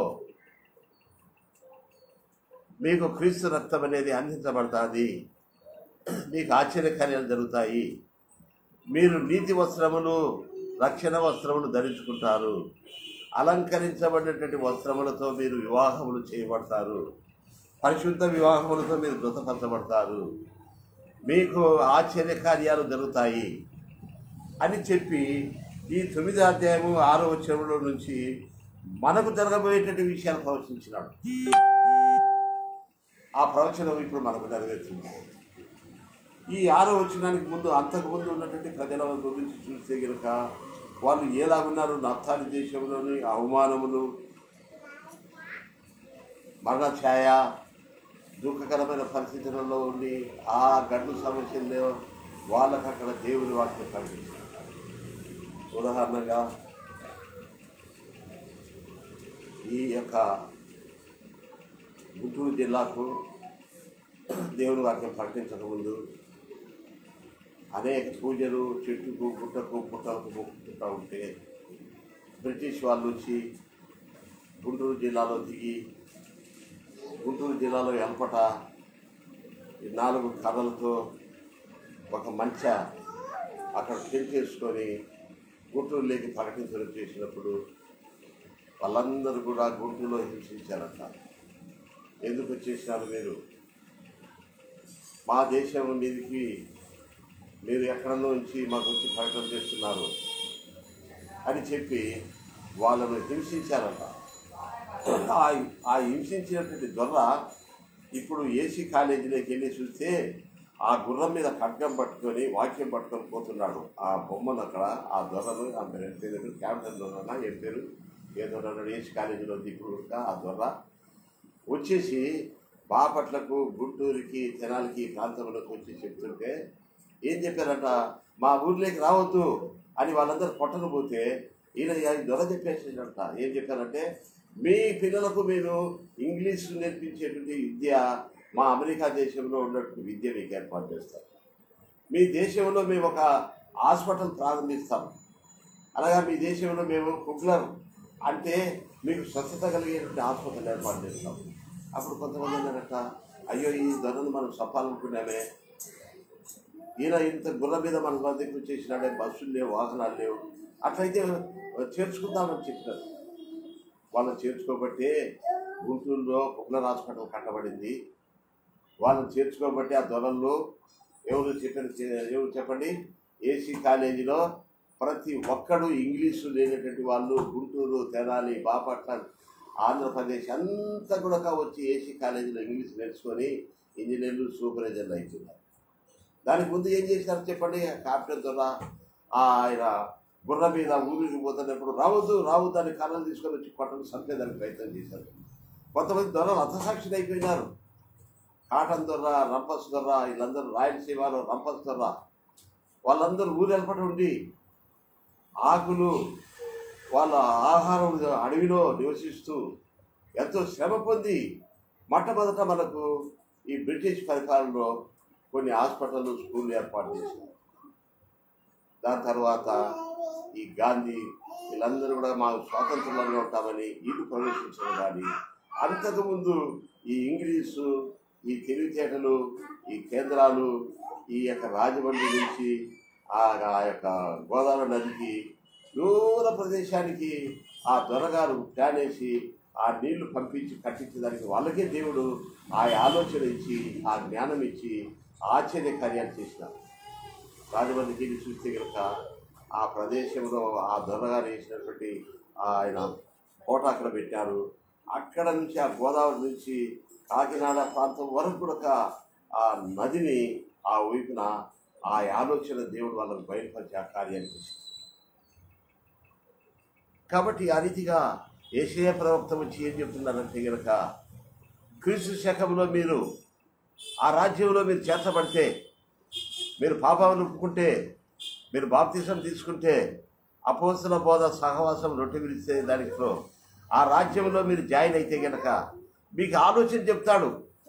మీకు క్రీస్తు రక్తం అనేది అందించబడుతుంది మీకు ఆశ్చర్యకార్యాలు జరుగుతాయి మీరు నీతి వస్త్రములు రక్షణ వస్త్రములు ధరించుకుంటారు అలంకరించబడినటువంటి వస్త్రములతో మీరు వివాహములు చేయబడతారు పరిశుద్ధ వివాహములతో మీరు మృతపరచబడతారు మీకు ఆశ్చర్య కార్యాలు జరుగుతాయి అని చెప్పి ఈ తొమ్మిది అధ్యాయము ఆరో వచ్చరంలో నుంచి మనకు జరగబోయేటువంటి విషయాలు ప్రవచించినాడు ఆ ప్రవచనం ఇప్పుడు మనకు నెరవేరుతుంది ఈ ఆరో వచనానికి ముందు అంతకు ముందు ఉన్నటువంటి ప్రజల గురించి చూస్తే గనుక వాళ్ళు ఎలాగున్నారు నప్తాలి దేశంలోని అవమానములు మరణ ఛాయ దుఃఖకరమైన పరిస్థితులలో ఉండి ఆ గడ్డు సమస్యల్లో వాళ్ళకు అక్కడ దేవుని వాక్యం ప్రకటించారు ఉదాహరణగా ఈ యొక్క గుంటూరు జిల్లాకు దేవుని వాక్యం ప్రకటించకముందు అనేక పూజలు చెట్టుకు గుట్టకు పుట్టలకు మొక్కుకుంటూ ఉంటే బ్రిటిష్ వాళ్ళు వచ్చి గుంటూరు జిల్లాలో దిగి గుంటూరు జిల్లాలో ఎల్పట ఈ నాలుగు కర్రలతో ఒక మంచ అక్కడ పెంచేసుకొని గుంటూరులోకి ప్రకటించడం చేసినప్పుడు వాళ్ళందరూ కూడా గుంటూరులో హింసించారంట ఎందుకు వచ్చేసినారు మీరు మా దేశం మీదకి మీరు ఎక్కడ నుంచి మాకు వచ్చి ప్రకటన చేస్తున్నారు అని చెప్పి వాళ్ళను హింసించారంట ఆ ఆ హింసించినటువంటి దొర ఇప్పుడు ఏసీ కాలేజీలోకి వెళ్ళి చూస్తే ఆ గుర్రం మీద ఖడ్గం పట్టుకొని వాక్యం పట్టుకొని పోతున్నాడు ఆ బొమ్మను అక్కడ ఆ దొరను ఆ పేరు క్యాప్టెన్ దొరనా ఏం పేరు ఏ దొర ఏసీ కాలేజీలో ఇప్పుడు ఆ దొర వచ్చేసి బాపట్లకు గుంటూరుకి తెనాలికి ఈ ప్రాంతంలోకి వచ్చి చెప్తుంటే ఏం చెప్పారట మా ఊర్లోకి రావద్దు అని వాళ్ళందరూ కొట్టను పోతే ఈయన ఈ దొర చెప్పేసాడంట ఏం చెప్పారంటే మీ పిల్లలకు మీరు ఇంగ్లీష్ నేర్పించేటువంటి విద్య మా అమెరికా దేశంలో ఉన్నటువంటి విద్య మీకు ఏర్పాటు చేస్తాం మీ దేశంలో మేము ఒక హాస్పిటల్ ప్రారంభిస్తాం అనగా మీ దేశంలో మేము కుగ్లర్ అంటే మీకు స్వచ్ఛత కలిగేటువంటి హాస్పిటల్ ఏర్పాటు చేస్తాం అప్పుడు కొంతమంది అన్నారట అయ్యో ఈ ధరను మనం చెప్పాలనుకున్నామే ఈయన ఇంత గుర్ర మీద మన దగ్గర చేసినాడే బస్సులు లేవు వాహనాలు లేవు అట్లయితే చేర్చుకుందామని చెప్పినారు వాళ్ళని చేర్చుకోబట్టే గుంటూరులో కుక్లర్ హాస్పిటల్ కట్టబడింది వాళ్ళని చేర్చుకోబట్టి ఆ దొరల్లో ఎవరు చెప్పారు ఎవరు చెప్పండి ఏసీ కాలేజీలో ప్రతి ఒక్కడు ఇంగ్లీషు లేనటువంటి వాళ్ళు గుంటూరు తెనాలి బాపట్ల ఆంధ్రప్రదేశ్ అంతా కూడా వచ్చి ఏసీ కాలేజీలో ఇంగ్లీష్ నేర్చుకొని ఇంజనీర్లు సూపర్వైజర్లు అవుతున్నారు దానికి ముందు ఏం చేశారు చెప్పండి కాపిటల్ ద్వారా ఆయన గుర్ర మీద ఊరికి పోతున్నప్పుడు రావద్దు రావద్దు అని కర్రలు తీసుకొని వచ్చి కొట్టలు చంపేదానికి ప్రయత్నం చేశారు కొంతమంది దొరలు అర్థసాక్షులు అయిపోయినారు కాటన్ దొర్ర రంపస్ దొర్ర వీళ్ళందరూ రాయలసీమలో రంపస్ దొర్ర వాళ్ళందరూ ఊరు వెళ్పటి ఉండి ఆకులు వాళ్ళ ఆహారం అడవిలో నివసిస్తూ ఎంతో శ్రమ పొంది మొట్టమొదట మనకు ఈ బ్రిటిష్ పరిపాలనలో కొన్ని హాస్పిటల్ స్కూళ్ళు ఏర్పాటు చేశారు దాని తర్వాత ఈ గాంధీ వీళ్ళందరూ కూడా మాకు స్వాతంత్రంలో ఉంటామని వీళ్ళు ప్రవేశించడం కానీ అంతకుముందు ఈ ఇంగ్లీషు ఈ తెలివితేటలు ఈ కేంద్రాలు ఈ యొక్క రాజమండ్రి నుంచి ఆ ఆ యొక్క గోదావరి నదికి దూర ప్రదేశానికి ఆ దొరగారు ప్లాన్ వేసి ఆ నీళ్లు పంపించి కట్టించడానికి వాళ్ళకే దేవుడు ఆ ఆలోచన ఇచ్చి ఆ జ్ఞానం ఇచ్చి ఆశ్చర్య కార్యాలు చేసినారు రాజమండ్రికి వెళ్ళి చూస్తే కనుక ఆ ప్రదేశంలో ఆ దొరగారు వేసినటువంటి ఆయన కోట అక్కడ పెట్టారు అక్కడ నుంచి ఆ గోదావరి నుంచి కాకినాడ ప్రాంతం వరకు కూడా ఆ నదిని ఆ వైపున ఆ ఆలోచన దేవుడు వాళ్ళని బయలుపరిచి ఆ కార్యాన్ని చేశారు కాబట్టి ఆ రీతిగా ఏషియా ప్రవక్త వచ్చి ఏం చెప్తున్నారంటే గనక క్రీస్తు శకంలో మీరు ఆ రాజ్యంలో మీరు చేర్చబడితే మీరు పాపాలను ఒప్పుకుంటే మీరు బాప్తీసం తీసుకుంటే అపోస్తుల బోధ సహవాసం రొట్టె విరిస్తే దానిలో ఆ రాజ్యంలో మీరు జాయిన్ అయితే గనక మీకు ఆలోచన చెప్తాడు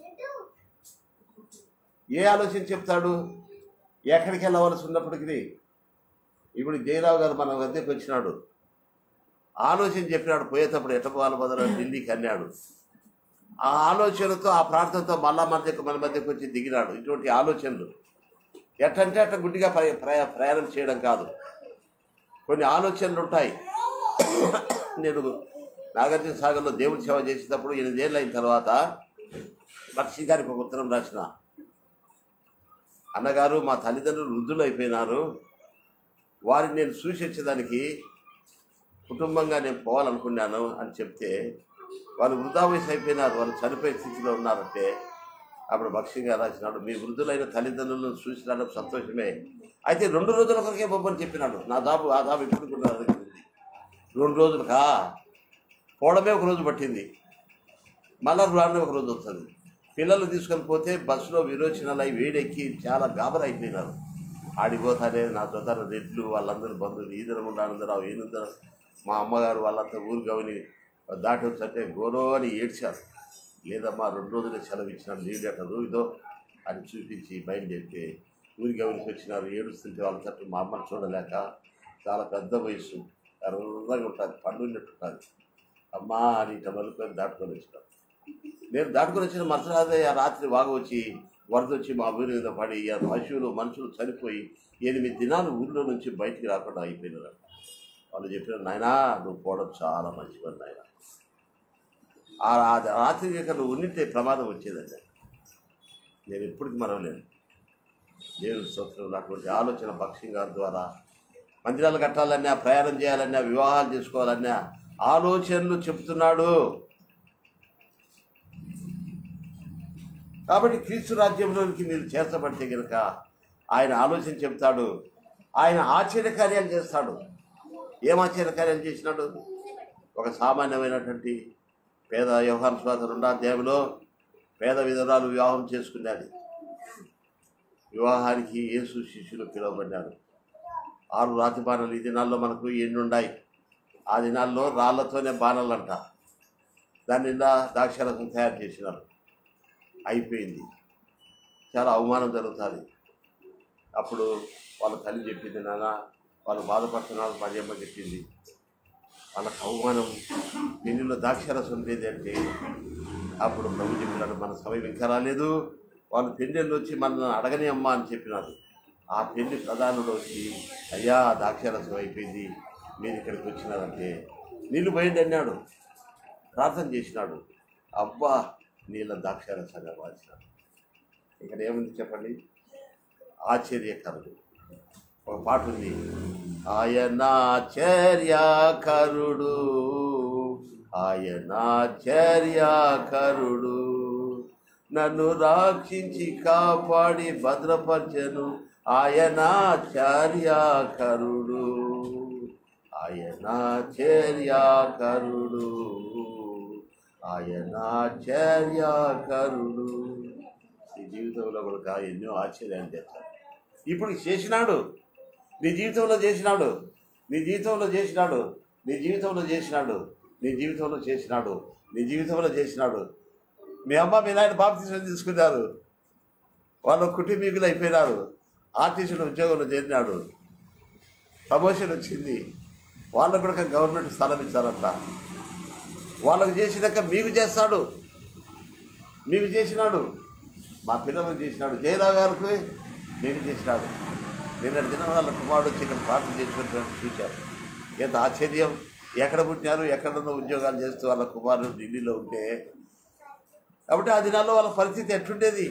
ఏ ఆలోచన చెప్తాడు ఎక్కడికి వెళ్ళవలసి ఉన్నప్పటికీ ఇప్పుడు జయరావు గారు మన వద్దకు వచ్చినాడు ఆలోచన చెప్పినాడు పోయేటప్పుడు ఎట్ట పోవాలి మొదలు ఢిల్లీకి అన్నాడు ఆ ఆలోచనతో ఆ ప్రార్థనతో మళ్ళా మధ్యకు మన మధ్యకు వచ్చి దిగినాడు ఇటువంటి ఆలోచనలు ఎట్టంటే అట్ట గుడ్డిగా ప్రయ- ప్రయా ప్రయాణం చేయడం కాదు కొన్ని ఆలోచనలు ఉంటాయి నేను నాగార్జున సాగర్లో దేవుడి సేవ చేసేటప్పుడు ఎనిమిదేళ్ళు అయిన తర్వాత లక్ష్మి గారికి ఒక ఉత్తరం రాసిన అన్నగారు మా తల్లిదండ్రులు వృద్ధులు అయిపోయినారు వారిని నేను చూసి వచ్చేదానికి కుటుంబంగా నేను పోవాలనుకున్నాను అని చెప్తే వాళ్ళు వృధా వయసు అయిపోయినారు వాళ్ళు చనిపోయే స్థితిలో ఉన్నారంటే అప్పుడు భక్ష్యంగా రాసినాడు మీ వృద్ధులైన తల్లిదండ్రులను చూసినాడు సంతోషమే అయితే రెండు రోజుల కొరకే బొమ్మని చెప్పినాడు నా దాబు ఆ దాబు ఎప్పుడు కూడా నా దగ్గర ఉంది రెండు రోజులకా పోవడమే ఒక రోజు పట్టింది మళ్ళా రావడమే ఒక రోజు వస్తుంది పిల్లలు తీసుకొని పోతే బస్సులో విరోచనాలు అయి వేడెక్కి చాలా గాబర అయిపోయినారు ఆడిపోతానే నా జొతర రెడ్లు వాళ్ళందరూ బంధువులు ఈదరం ఉండాలందరూ ఏనుందరూ మా అమ్మగారు వాళ్ళంతా ఊరు గవని దాటి వచ్చంటే గోరో అని ఏడ్చారు లేదమ్మా రెండు రోజులే సెలవు ఇచ్చినారు లీవ్ లెటరు ఇదో అని చూపించి బయలుదేరితే ఊరి గవనికి వచ్చినారు ఏడుస్తుంటే వాళ్ళ తట్టు మా అమ్మని చూడలేక చాలా పెద్ద వయసు ఎర్రగా ఉంటుంది పండు ఉన్నట్టు ఉంటుంది అమ్మా అని ఇట్లా మలుకొని దాటుకొని వచ్చినారు నేను దాటుకొని వచ్చిన మరుసరాదే ఆ రాత్రి వాగు వచ్చి వరద వచ్చి మా ఊరి మీద పడి ఆ పశువులు మనుషులు చనిపోయి ఎనిమిది దినాలు ఊళ్ళో నుంచి బయటికి రాకుండా అయిపోయినారు వాళ్ళు చెప్పిన నాయనా నువ్వు పోవడం చాలా మంచి పని నాయన ఆ రా- రాత్రి కనుక నువ్వు ఉన్నట్టే ప్రమాదం వచ్చేదండి నేను ఎప్పటికి మరవలేను దేవుని స్తోత్రం అటువంటి ఆలోచన భక్ష్యం గారి ద్వారా మందిరాలు కట్టాలన్నా ప్రయాణం చేయాలన్నా వివాహాలు చేసుకోవాలన్నా ఆలోచనలు చెబుతున్నాడు కాబట్టి క్రీస్తు రాజ్యంలోనికి మీరు చేర్చబడితే కనుక ఆయన ఆలోచన చెబుతాడు ఆయన ఆశ్చర్యకార్యాలు చేస్తాడు ఏం ఆశ్చర్యకార్యాలు చేసినాడు ఒక సామాన్యమైనటువంటి పేద వ్యవహార స్వాత రెండాధ్యాయంలో పేద విధురాలు వివాహం చేసుకున్నది వివాహానికి యేసు శిష్యులు పిలువబడ్డారు ఆరు రాతి బాణాలు ఈ దినాల్లో మనకు ఎన్ని ఉన్నాయి ఆ దినాల్లో రాళ్లతోనే బాణాలు అంట దాని నిండా ద్రాక్షరసం తయారు చేసినారు అయిపోయింది చాలా అవమానం జరుగుతుంది అప్పుడు వాళ్ళ తల్లి చెప్పింది నాన్న వాళ్ళు బాధపడుతున్నారు మరియమ్మ చెప్పింది వాళ్ళకి అవమానం పెళ్లిలో ద్రాక్షరసం లేదు అంటే అప్పుడు ప్రభు చెప్పినాడు మన సమయం ఇంకా రాలేదు వాళ్ళు పెళ్ళిళ్ళు వచ్చి మనల్ని అడగని అమ్మా అని చెప్పినారు ఆ పెళ్లి ప్రధానుడు వచ్చి అయ్యా ద్రాక్షరసం అయిపోయింది మీరు ఇక్కడికి వచ్చినారంటే నీళ్ళు పోయింది అన్నాడు ప్రార్థన చేసినాడు అబ్బా నీళ్ళ ద్రాక్షరసంగా మార్చినాడు ఇక్కడ ఏముంది చెప్పండి ఆశ్చర్యకరుడు ఒక పాట ఉంది ఆయన ఆశ్చర్యకరుడు ఆయన ఆశ్చర్యకరుడు నన్ను రక్షించి కాపాడి భద్రపరచను ఆయన ఆశ్చర్యకరుడు ఆయన ఆశ్చర్యకరుడు ఆయన ఆశ్చర్యకరుడు నీ జీవితంలో కూడా ఎన్నో ఆశ్చర్యాలు చేస్తాడు ఇప్పుడు చేసినాడు నీ జీవితంలో చేసినాడు నీ జీవితంలో చేసినాడు నీ జీవితంలో చేసినాడు నీ జీవితంలో చేసినాడు నీ జీవితంలో చేసినాడు మీ అమ్మ మీ నాయన బాప్తీసం తీసుకున్నారు వాళ్ళ కుటుంబీకులు అయిపోయినారు ఆర్టీసీలో ఉద్యోగంలో చేరినాడు ప్రమోషన్ వచ్చింది వాళ్ళకు కూడా గవర్నమెంట్ స్థలం ఇచ్చారంట వాళ్ళకు చేసినాక మీకు చేస్తాడు మీకు చేసినాడు మా పిల్లలకు చేసినాడు జయరావు గారికి మీకు చేసినాడు నిన్నటి దినం వాళ్ళ కుమారుడు వచ్చి ఇక్కడ ప్రార్థన చేసుకుంటున్నట్టు చూశారు ఎంత ఆశ్చర్యం ఎక్కడ పుట్టినారు ఎక్కడున్న ఉద్యోగాలు చేస్తూ వాళ్ళ కుమారుడు ఢిల్లీలో ఉంటే కాబట్టి ఆ దినాల్లో వాళ్ళ పరిస్థితి ఎట్లుండేది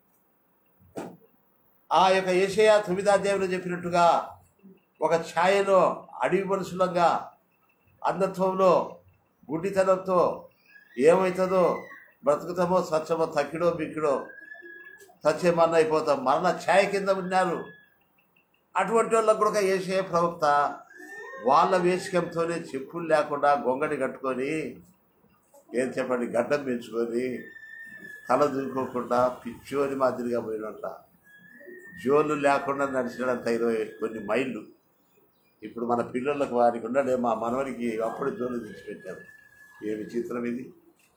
ఆ యొక్క ఏషయా తొమ్మిదాధ్యాయంలో చెప్పినట్టుగా ఒక ఛాయలో అడవి మనుషులంగా అంధత్వంలో గుడ్డితనంతో ఏమవుతుందో బ్రతుకుతామో స్వచ్ఛమో తక్కిడో బిక్కిడో సత్యమన్న అయిపోతాం మరణ ఛాయ కింద ఉన్నారు అటువంటి వాళ్ళకు కూడా ఏసే ప్రవక్త వాళ్ళ వేషకంతోనే చెప్పులు లేకుండా గొంగడి కట్టుకొని ఏం చెప్పండి గడ్డం పెంచుకొని తల దూకోకుండా పిచ్చోని మాదిరిగా పోయినట్ట జోలు లేకుండా నడిచినంత ఇరవై కొన్ని మైళ్ళు ఇప్పుడు మన పిల్లలకు వారికి ఉన్నాడే మా మనవనికి అప్పుడు జోలు తెచ్చిపెట్టారు ఏ విచిత్రం ఇది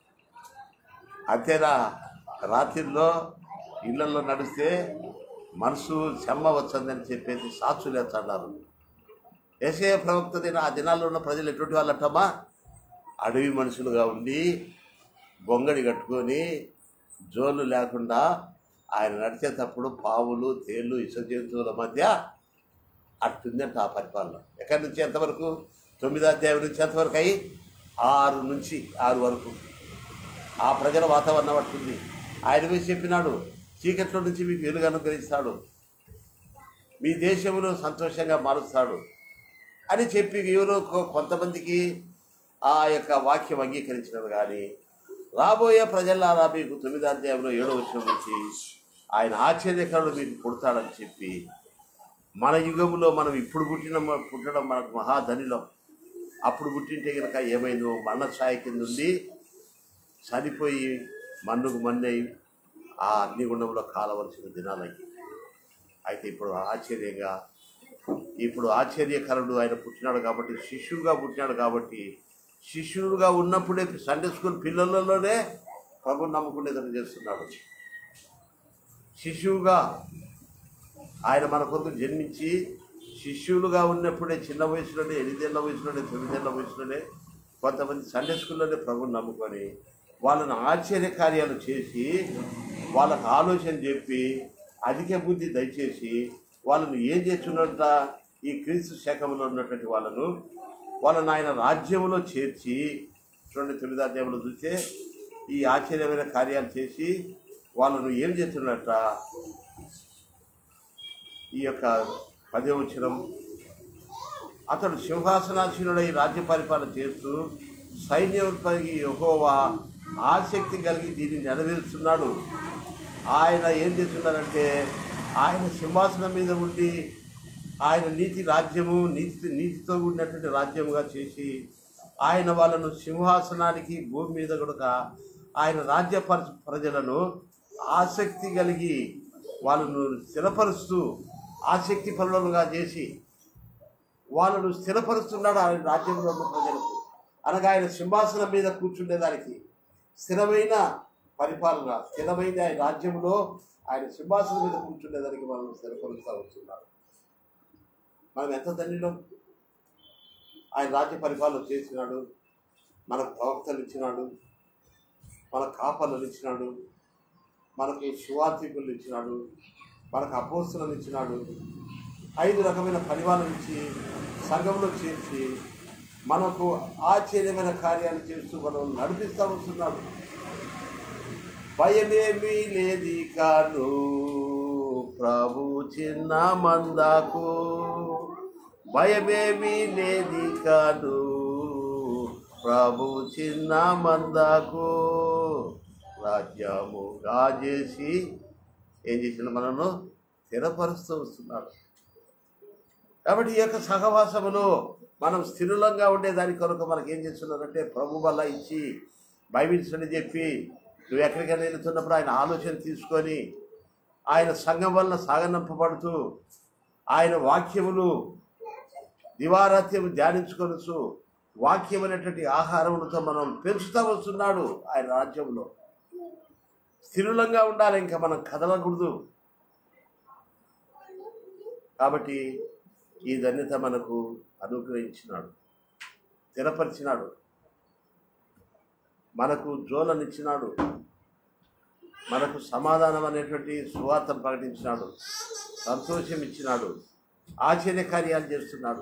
అంతేనా రాత్రిలో ఇళ్లలో నడిస్తే మనసు చెమ్మ వచ్చిందని చెప్పేసి సాక్షులు ఎత్తన్నారు ఏసే ప్రవక్త దిన ఆ దినాల్లో ఉన్న ప్రజలు ఎటువంటి వాళ్ళంటమ్మా అడవి మనుషులుగా ఉండి బొంగడి కట్టుకొని జోలు లేకుండా ఆయన నడిచేటప్పుడు పావులు తేళ్ళు ఇసుక జంతువుల మధ్య అట్టుందంట ఆ పరిపాలన ఎక్కడి నుంచి ఎంతవరకు తొమ్మిదో అధ్యాయం నుంచి ఎంతవరకు అయ్యి ఆరు నుంచి ఆరు వరకు ఆ ప్రజల వాతావరణం అట్టుంది ఆయన మీద చెప్పినాడు చీకట్లో నుంచి మీకు వెలుగు అనుగ్రహిస్తాడు మీ దేశమును సంతోషంగా మారుస్తాడు అని చెప్పి ఎవరో కొ- కొంతమందికి ఆ యొక్క వాక్యం అంగీకరించినారు కానీ రాబోయే ప్రజలారా మీకు తొమ్మిది అధ్యాయంలో ఏడో వచ్చిన నుంచి ఆయన ఆశ్చర్యకరుడు మీకు పుడతాడని చెప్పి మన యుగంలో మనం ఇప్పుడు పుట్టిన పుట్టడం మనకు మహాధనిలో అప్పుడు పుట్టింటే కనుక ఏమైందో మరణ ఛాయ కింద ఉండి చనిపోయి మన్నుకు మన్నై ఆ అగ్నిగుండంలో కాలవలసిన దినాలయ్యి అయితే ఇప్పుడు ఆశ్చర్యంగా ఇప్పుడు ఆశ్చర్యకరుడు ఆయన పుట్టినాడు కాబట్టి శిష్యువుగా పుట్టినాడు కాబట్టి శిష్యుడుగా ఉన్నప్పుడే సండే స్కూల్ పిల్లలలోనే ప్రభు నమ్ముకునేదని చేస్తున్నాడు శిష్యువుగా ఆయన మన కొరకు జన్మించి శిష్యులుగా ఉన్నప్పుడే చిన్న వయసులోనే ఎనిమిదేళ్ల వయసులోనే తొమ్మిదేళ్ల వయసులోనే కొంతమంది సండే స్కూల్లోనే ప్రభుని నమ్ముకొని వాళ్ళని ఆశ్చర్య కార్యాలు చేసి వాళ్ళకు ఆలోచన చెప్పి అధిక బుద్ధి దయచేసి వాళ్ళను ఏం చేస్తున్నట్ట ఈ క్రీస్తు శాఖంలో ఉన్నటువంటి వాళ్ళను వాళ్ళని ఆయన రాజ్యంలో చేర్చి చూడండి తొమ్మిది అధ్యాయంలో చూస్తే ఈ ఆశ్చర్యమైన కార్యాలు చేసి వాళ్ళను ఏం చేస్తున్నట్ట ఈ యొక్క పదవచనం అతడు సింహాసనాసీనుడై రాజ్య పరిపాలన చేస్తూ సైన్యంపై యెహోవా ఆసక్తి కలిగి దీన్ని నెరవేరుస్తున్నాడు ఆయన ఏం చేస్తున్నారంటే ఆయన సింహాసనం మీద ఉండి ఆయన నీతి రాజ్యము నీతి నీతితో కూడినటువంటి రాజ్యముగా చేసి ఆయన వాళ్ళను సింహాసనానికి భూమి మీద కూడా ఆయన రాజ్య పర- ప్రజలను ఆసక్తి కలిగి వాళ్ళను స్థిరపరుస్తూ ఆసక్తి పరులుగా చేసి వాళ్ళను స్థిరపరుస్తున్నాడు ఆయన రాజ్యంలో ఉన్న ప్రజలకు అనగా ఆయన సింహాసనం మీద కూర్చుండేదానికి స్థిరమైన పరిపాలన స్థిరమైన ఆయన రాజ్యంలో ఆయన సింహాసనం మీద కూర్చుండేదానికి మనం స్థిరపరుస్తూ వస్తున్నాడు మనం ఎంత తండ్రిలో ఆయన రాజ్య పరిపాలన చేసినాడు మనకు ప్రవక్తలు ఇచ్చినాడు మన కాపర్లను ఇచ్చినాడు మనకు సువార్థికులను ఇచ్చినాడు మనకు అపోస్తులను ఇచ్చినాడు ఐదు రకమైన పరివాలను ఇచ్చి సంఘంలో చేర్చి మనకు ఆశ్చర్యమైన కార్యాలు చేస్తూ మనం నడిపిస్తూ వస్తున్నాడు భయమేమీ లేది కాను ప్రభు చిన్న మందాకు భయమేమీ లేది కాను ప్రభు చిన్న మందాకు రాజ్యముగా చేసి ఏం చేసిన మనను స్థిరపరుస్తూ వస్తున్నాడు కాబట్టి ఈ యొక్క సహవాసములో మనం స్థిరులంగా ఉండే దాని కొరకు మనకి ఏం చేస్తున్నారంటే ప్రభు వల్ల ఇచ్చి బైబిల్స్ అని చెప్పి నువ్వు ఎక్కడికైనా వెళుతున్నప్పుడు ఆయన ఆలోచన తీసుకొని ఆయన సంఘం వలన సాగనంపబడుతూ ఆయన వాక్యములు దివారాత్యము ధ్యానించుకొనచ్చు వాక్యం అనేటువంటి ఆహారములతో మనం పెంచుతా వస్తున్నాడు ఆయన రాజ్యంలో స్థిరులంగా ఉండాలి ఇంకా మనం కదలకూడదు కాబట్టి ఈ ధన్యత మనకు అనుగ్రహించినాడు స్థిరపరిచినాడు మనకు జోలనిచ్చినాడు మనకు సమాధానం అనేటువంటి సువార్తను ప్రకటించినాడు సంతోషం ఇచ్చినాడు ఆశ్చర్య కార్యాలు చేస్తున్నాడు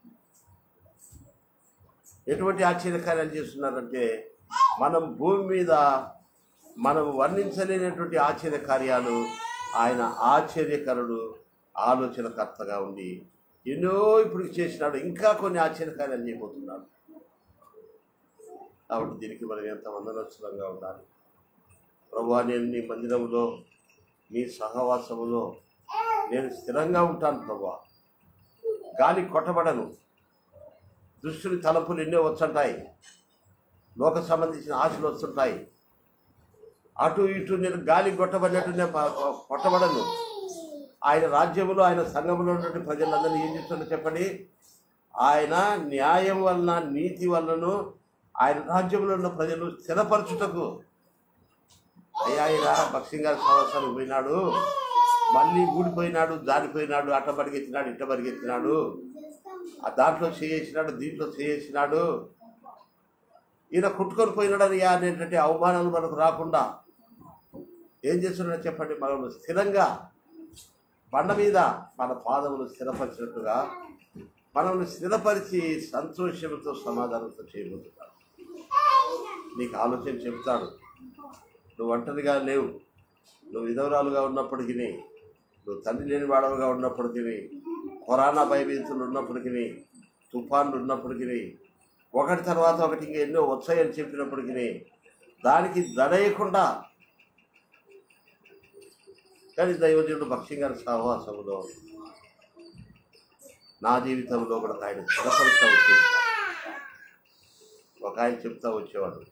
ఎటువంటి ఆశ్చర్య కార్యాలు చేస్తున్నారంటే మనం భూమి మీద మనం వర్ణించలేనటువంటి ఆశ్చర్య కార్యాలు ఆయన ఆశ్చర్యకరుడు ఆలోచనకర్తగా ఉండి ఎన్నో ఇప్పుడు చేసినాడు ఇంకా కొన్ని ఆశ్చర్య కార్యాలు చేయబోతున్నాడు కాబట్టి దీనికి మనం ఎంత వందనోత్సవంగా ఉండాలి ప్రభు నేను నీ మందిరంలో నీ సహవాసములో నేను స్థిరంగా ఉంటాను ప్రభు గాలి కొట్టబడను దుష్టుని తలంపులు ఎన్నో వచ్చుంటాయి లోక సంబంధించిన ఆశలు వస్తుంటాయి అటు ఇటు నేను గాలి కొట్టబడినట్టు నేను ప- ప- కొట్టబడను ఆయన రాజ్యములో ఆయన సంఘములో ఉన్నటువంటి ప్రజలందరినీ ఏం చేస్తున్నా చెప్పండి ఆయన న్యాయం వలన నీతి వలన ఆయన రాజ్యంలో ఉన్న ప్రజలు స్థిరపరచుటకు అయ్యా ఆయన భక్సింగ్ గారి సంవత్సరానికి పోయినాడు మళ్ళీ ఊడిపోయినాడు జారిపోయినాడు అట్ట పరిగెత్తినాడు ఇట్ట పరిగెత్తినాడు ఆ దాంట్లో చేసినాడు దీంట్లో చేసినాడు ఈయన కుట్టుకొని పోయినాడని అనేటువంటి అవమానాలు మనకు రాకుండా ఏం చేస్తున్నాడో చెప్పండి మనం స్థిరంగా బండ మీద మన పాదములు స్థిరపరిచినట్టుగా మనల్ని స్థిరపరిచి సంతోషంతో సమాధానంతో చేయబోతున్నాడు నీకు ఆలోచన చెప్తాడు నువ్వు ఒంటరిగా లేవు నువ్వు విధవరాలుగా ఉన్నప్పటికీ నువ్వు తండ్రి లేని వాడవుగా ఉన్నప్పటికీ కరోనా భయభీతులు ఉన్నప్పటికీ తుఫాన్లు ఉన్నప్పటికీ ఒకటి తర్వాత ఒకటి ఇంకా ఎన్నో వచ్చాయని చెప్పినప్పటికీ దానికి దడయకుండా కానీ దైవజనుడు భక్ష్యం గారి సహవాసంలో నా జీవితంలో కూడా ఆయన స్థిరపరుస్తూ వచ్చేది ఒక ఆయన చెప్తా వచ్చేవాడు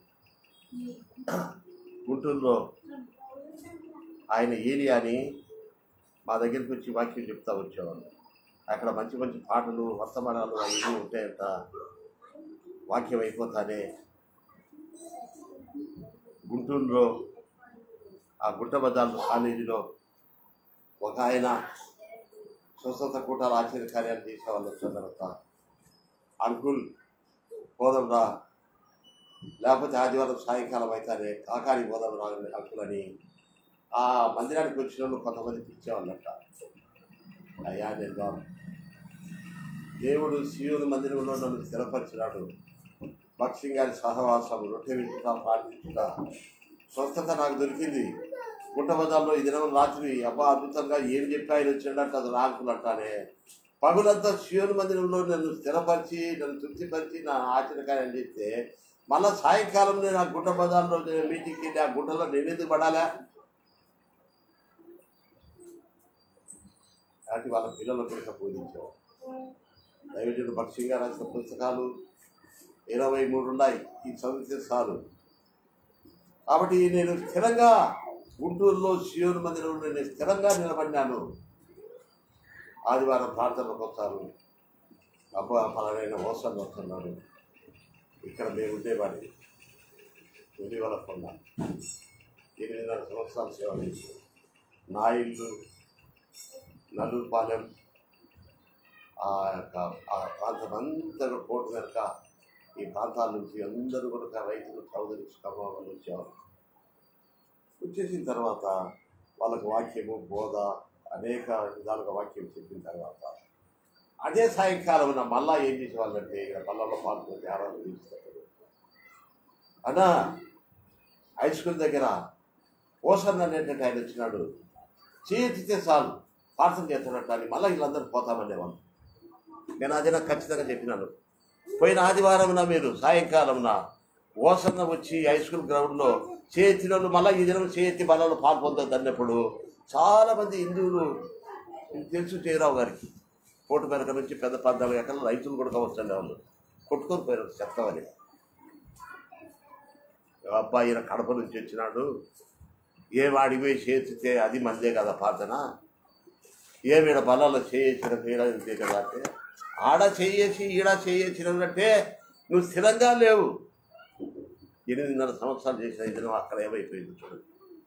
గుంటూరులో ఆయన ఏలియా అని మా దగ్గరికి వచ్చి వాక్యం చెప్తా వచ్చేవాడు అక్కడ మంచి మంచి పాటలు వర్తమానాలు అవి ఉంటాయంట వాక్యం అయిపోతానే గుంటూరులో ఆ గుట్ట బజార్ కాలేజీలో ఒక ఆయన స్వస్థత కూటాలు ఆశ్చర్య కార్యాలు చేసేవాళ్ళు వచ్చిన తర్వాత అంకుల్ పోదాం రా లేకపోతే ఆదివారం సాయంకాలం అయితేనే కాకాని పోదాం రా అంకుల్ అని ఆ మందిరానికి వచ్చిన వాళ్ళు కొంతమంది పిలిచేవాళ్ళంట అయ్యా నేను రాను. దేవుడు శివుని మందిరంలో నన్ను స్థిరపరిచినాడు భక్సింగ్ గారి సహవాసం రొట్టె వింటున్నా ప్రార్థించుట స్వస్థత నాకు దొరికింది గుంటబజార్లో ఈ దినం రాత్రి అబ్బా అద్భుతంగా ఏం చెప్పి ఆయన వచ్చిందంటే అది రాకులంటానే పగులంతా శివుని మందిరంలో నన్ను స్థిరపరిచి నన్ను తృప్తిపరిచి నా ఆచరణకార్యం చేస్తే మళ్ళా సాయంకాలం నేను ఆ గుంట బజార్లో నేను మీటింగ్కి వెళ్ళి ఆ గుంటలో నేను ఎందుకు పడాలా కాబట్టి వాళ్ళ పిల్లలకు కూడా బోధించావు దైవజనుడు భక్ష్యంగా రాసిన పుస్తకాలు ఇరవై మూడు ఉన్నాయి ఈ చదివితే చాలు కాబట్టి నేను స్థిరంగా గుంటూరులో శివుని మందిరంలో నేను స్థిరంగా నిలబడినాను ఆదివారం ప్రార్థనకు వస్తారు అబ్బా పలానైన మోసం వస్తున్నాడు ఇక్కడ మేము ఉండేవాడి ఉలివల కొండ ఎనిమిదిన్నర సంవత్సరాలు సేవ చేసి నా ఇల్లు నల్లూరుపాలెం ఆ యొక్క ఆ ప్రాంతం అంతా కూడా కోట వెనక ఈ ప్రాంతాల నుంచి అందరూ కూడా రైతులు చౌదరి కర్మాలు వచ్చేవారు వచ్చేసిన తర్వాత వాళ్ళకు వాక్యము బోధ అనేక విధాలుగా వాక్యం చెప్పిన తర్వాత అదే సాయంకాలం మళ్ళా ఏం చేసేవాళ్ళంటే ఇక్కడ పళ్ళలో పాల్గొని ఆరాధన చేస్తారు అన్నా హై స్కూల్ దగ్గర ఓసన్ అనేటువంటి ఆయన వచ్చినాడు చేతితే చాలు ప్రార్థన చేస్తున్నట్టు అని మళ్ళీ వీళ్ళందరూ పోతామనేవాళ్ళు నేను అది నాకు ఖచ్చితంగా చెప్పినాను పోయిన ఆదివారంన మీరు సాయంకాలంన ఓసన్న వచ్చి హై స్కూల్ గ్రౌండ్లో చేతిలో మళ్ళీ ఈ దినం చేతి బలలో పాల్పొందొద్దు అన్నప్పుడు చాలామంది హిందువులు మీకు తెలుసు జయరావు గారికి కోటు వెనక నుంచి పెద్ద పద్నాలుగు ఎకరాలు రైతులు కూడా కావచ్చండి వాళ్ళు కొట్టుకొని పోయారు చెప్తామని అబ్బాయి ఈయన కడప నుంచి వచ్చినాడు ఏం అడిగి చేతితే అది మందే కదా ప్రార్థన ఏమిడ బలలో చేసిన పేరంతే కదా అంటే ఆడ చేయేసి ఈడ చేయించినట్టే నువ్వు స్థిరంగా లేవు ఎనిమిదిన్నర సంవత్సరాలు చేసిన ఈ దినం అక్కడ ఏమైపోయింది చూడండి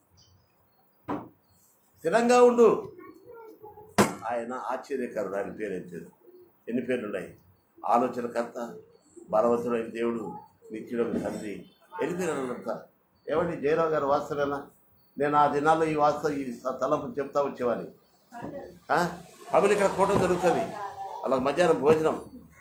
స్థిరంగా ఉండు ఆయన ఆశ్చర్యకరుడు ఆయన పేరు ఎత్తేది ఎన్ని పేర్లు ఉన్నాయి ఆలోచనకర్త బలవంతుడైన దేవుడు నిత్యుడు తండ్రి ఎన్ని పేర్లు అంతా ఏమండి జయరావు గారు వాస్తవేనా నేను ఆ దినాల్లో ఈ వాస్తవ ఈ తలపు చెప్తా వచ్చేవాడిని ఆ? పగులు ఇక్కడ ఫోటో జరుగుతుంది అలా మధ్యాహ్నం భోజనం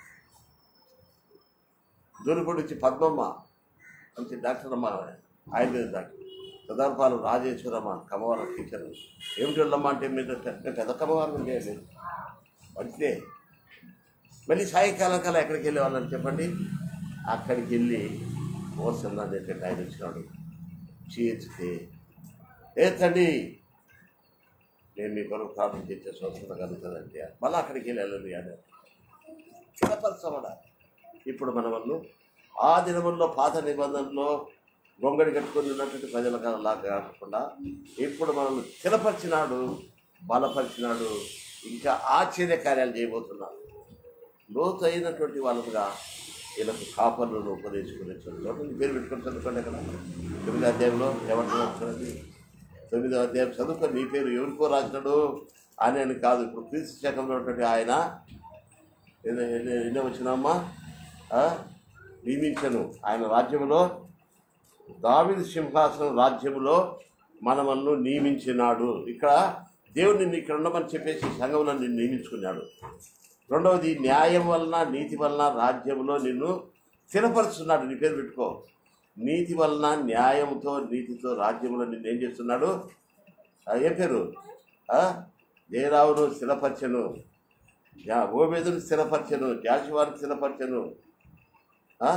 దూరిపూడి నుంచి పద్మమ్మ మంచి డాక్టర్ అమ్మ ఆయుర్వేద డాక్టర్ సదార్పాలు రాజేశ్వరమ్మ కమ్మవారం టీచర్ ఏమిటి వెళ్ళమ్మా అంటే మీరు నేను పెద్ద కమ్మవారం చేయలేదు మంచిదే మళ్ళీ సాయంకాలం కల్లా ఎక్కడికి వెళ్ళే వాళ్ళని చెప్పండి అక్కడికి వెళ్ళి ఓసన్న అనేటువంటి ఆయన వచ్చినాడు చేస్తే ఏ తండ్రి నేను మీ కొరకు ప్రార్థన చేసే స్వస్థత కలుగుతుందంటే మళ్ళీ అక్కడికి వెళ్ళి వెళ్ళండి అని స్థిరపరచబడ ఇప్పుడు మనము ఆ దినముల్లో పాత నిబంధనలో గొంగడి కట్టుకొని ఉన్నటువంటి ప్రజలకు అలా కాకుండా ఇప్పుడు మనల్ని స్థిరపరిచినాడు బలపరిచినాడు ఇంకా ఆశ్చర్య కార్యాలు చేయబోతున్నాడు లోతైనటువంటి వాళ్ళుగా వీళ్ళకు కాపర్లను ఉపదేశించుకునే చదువుకోండి పేరు పెట్టుకొని చదువుకోండి అక్కడ తొమ్మిదో అధ్యాయంలో ఏమంటున్నారు చూడండి తొమ్మిదో అధ్యాయం చదువుకొని నీ పేరు ఎవరికో రాసినాడు అని అని కాదు ఇప్పుడు క్రీస్తు శకంలో ఉన్నటువంటి ఆయన ఎన్ని ఎన్ని ఎన్నో వచ్చినామా ఆ? నియమించను ఆయన రాజ్యములో దావిది సింహాసనం రాజ్యములో మనమన్ను నియమించినాడు ఇక్కడ దేవుడు నిన్ను ఇక్కడ ఉండమని చెప్పేసి సంఘంలో నిన్ను నియమించుకున్నాడు రెండవది న్యాయం వలన నీతి వలన రాజ్యంలో నిన్ను స్థిరపరుస్తున్నాడు నీ పేరు పెట్టుకో నీతి వలన న్యాయంతో నీతితో రాజ్యంలో నిన్ను ఏం చేస్తున్నాడు ఆ, ఏం పేరు ఆ? జయరావును స్థిరపరచను జా- ఓబేదును స్థిరపరచను జాషువాను స్థిరపరచను ఆ?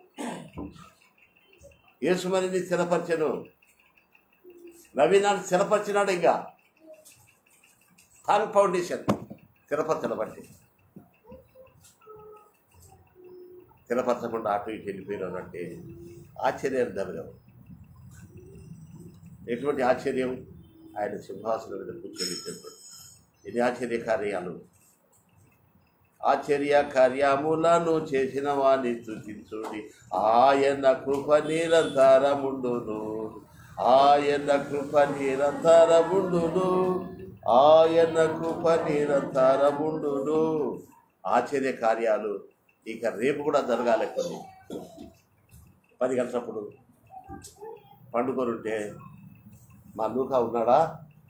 యేసుమరిని స్థిరపరచను నవీనాన్ని స్థిరపరిచినాడు ఇంకా థాంగ్ ఫౌండేషన్ స్థిరపరచడం బట్టి స్థిరపరచకుండా అటు ఇటు వెళ్ళిపోయినాడు అంటే ఆశ్చర్యాలు జరగవు ఎటువంటి ఆశ్చర్యం ఆయన సింహాసనం మీద కూర్చొని చెప్పాడు ఇది ఆశ్చర్య కార్యాలు ఆశ్చర్య కార్యములను చేసిన వాణ్ణి స్థుతించుడి ఆయన కృప నిరంతరముండును ఆయన కృప నిరంతరముండును ఆయన కృప నిరంతరముండును ఆశ్చర్య కార్యాలు ఇక రేపు కూడా జరగాలి కొన్ని పది గంటలప్పుడు పండుకొని ఉంటే మా లూకా ఉన్నాడా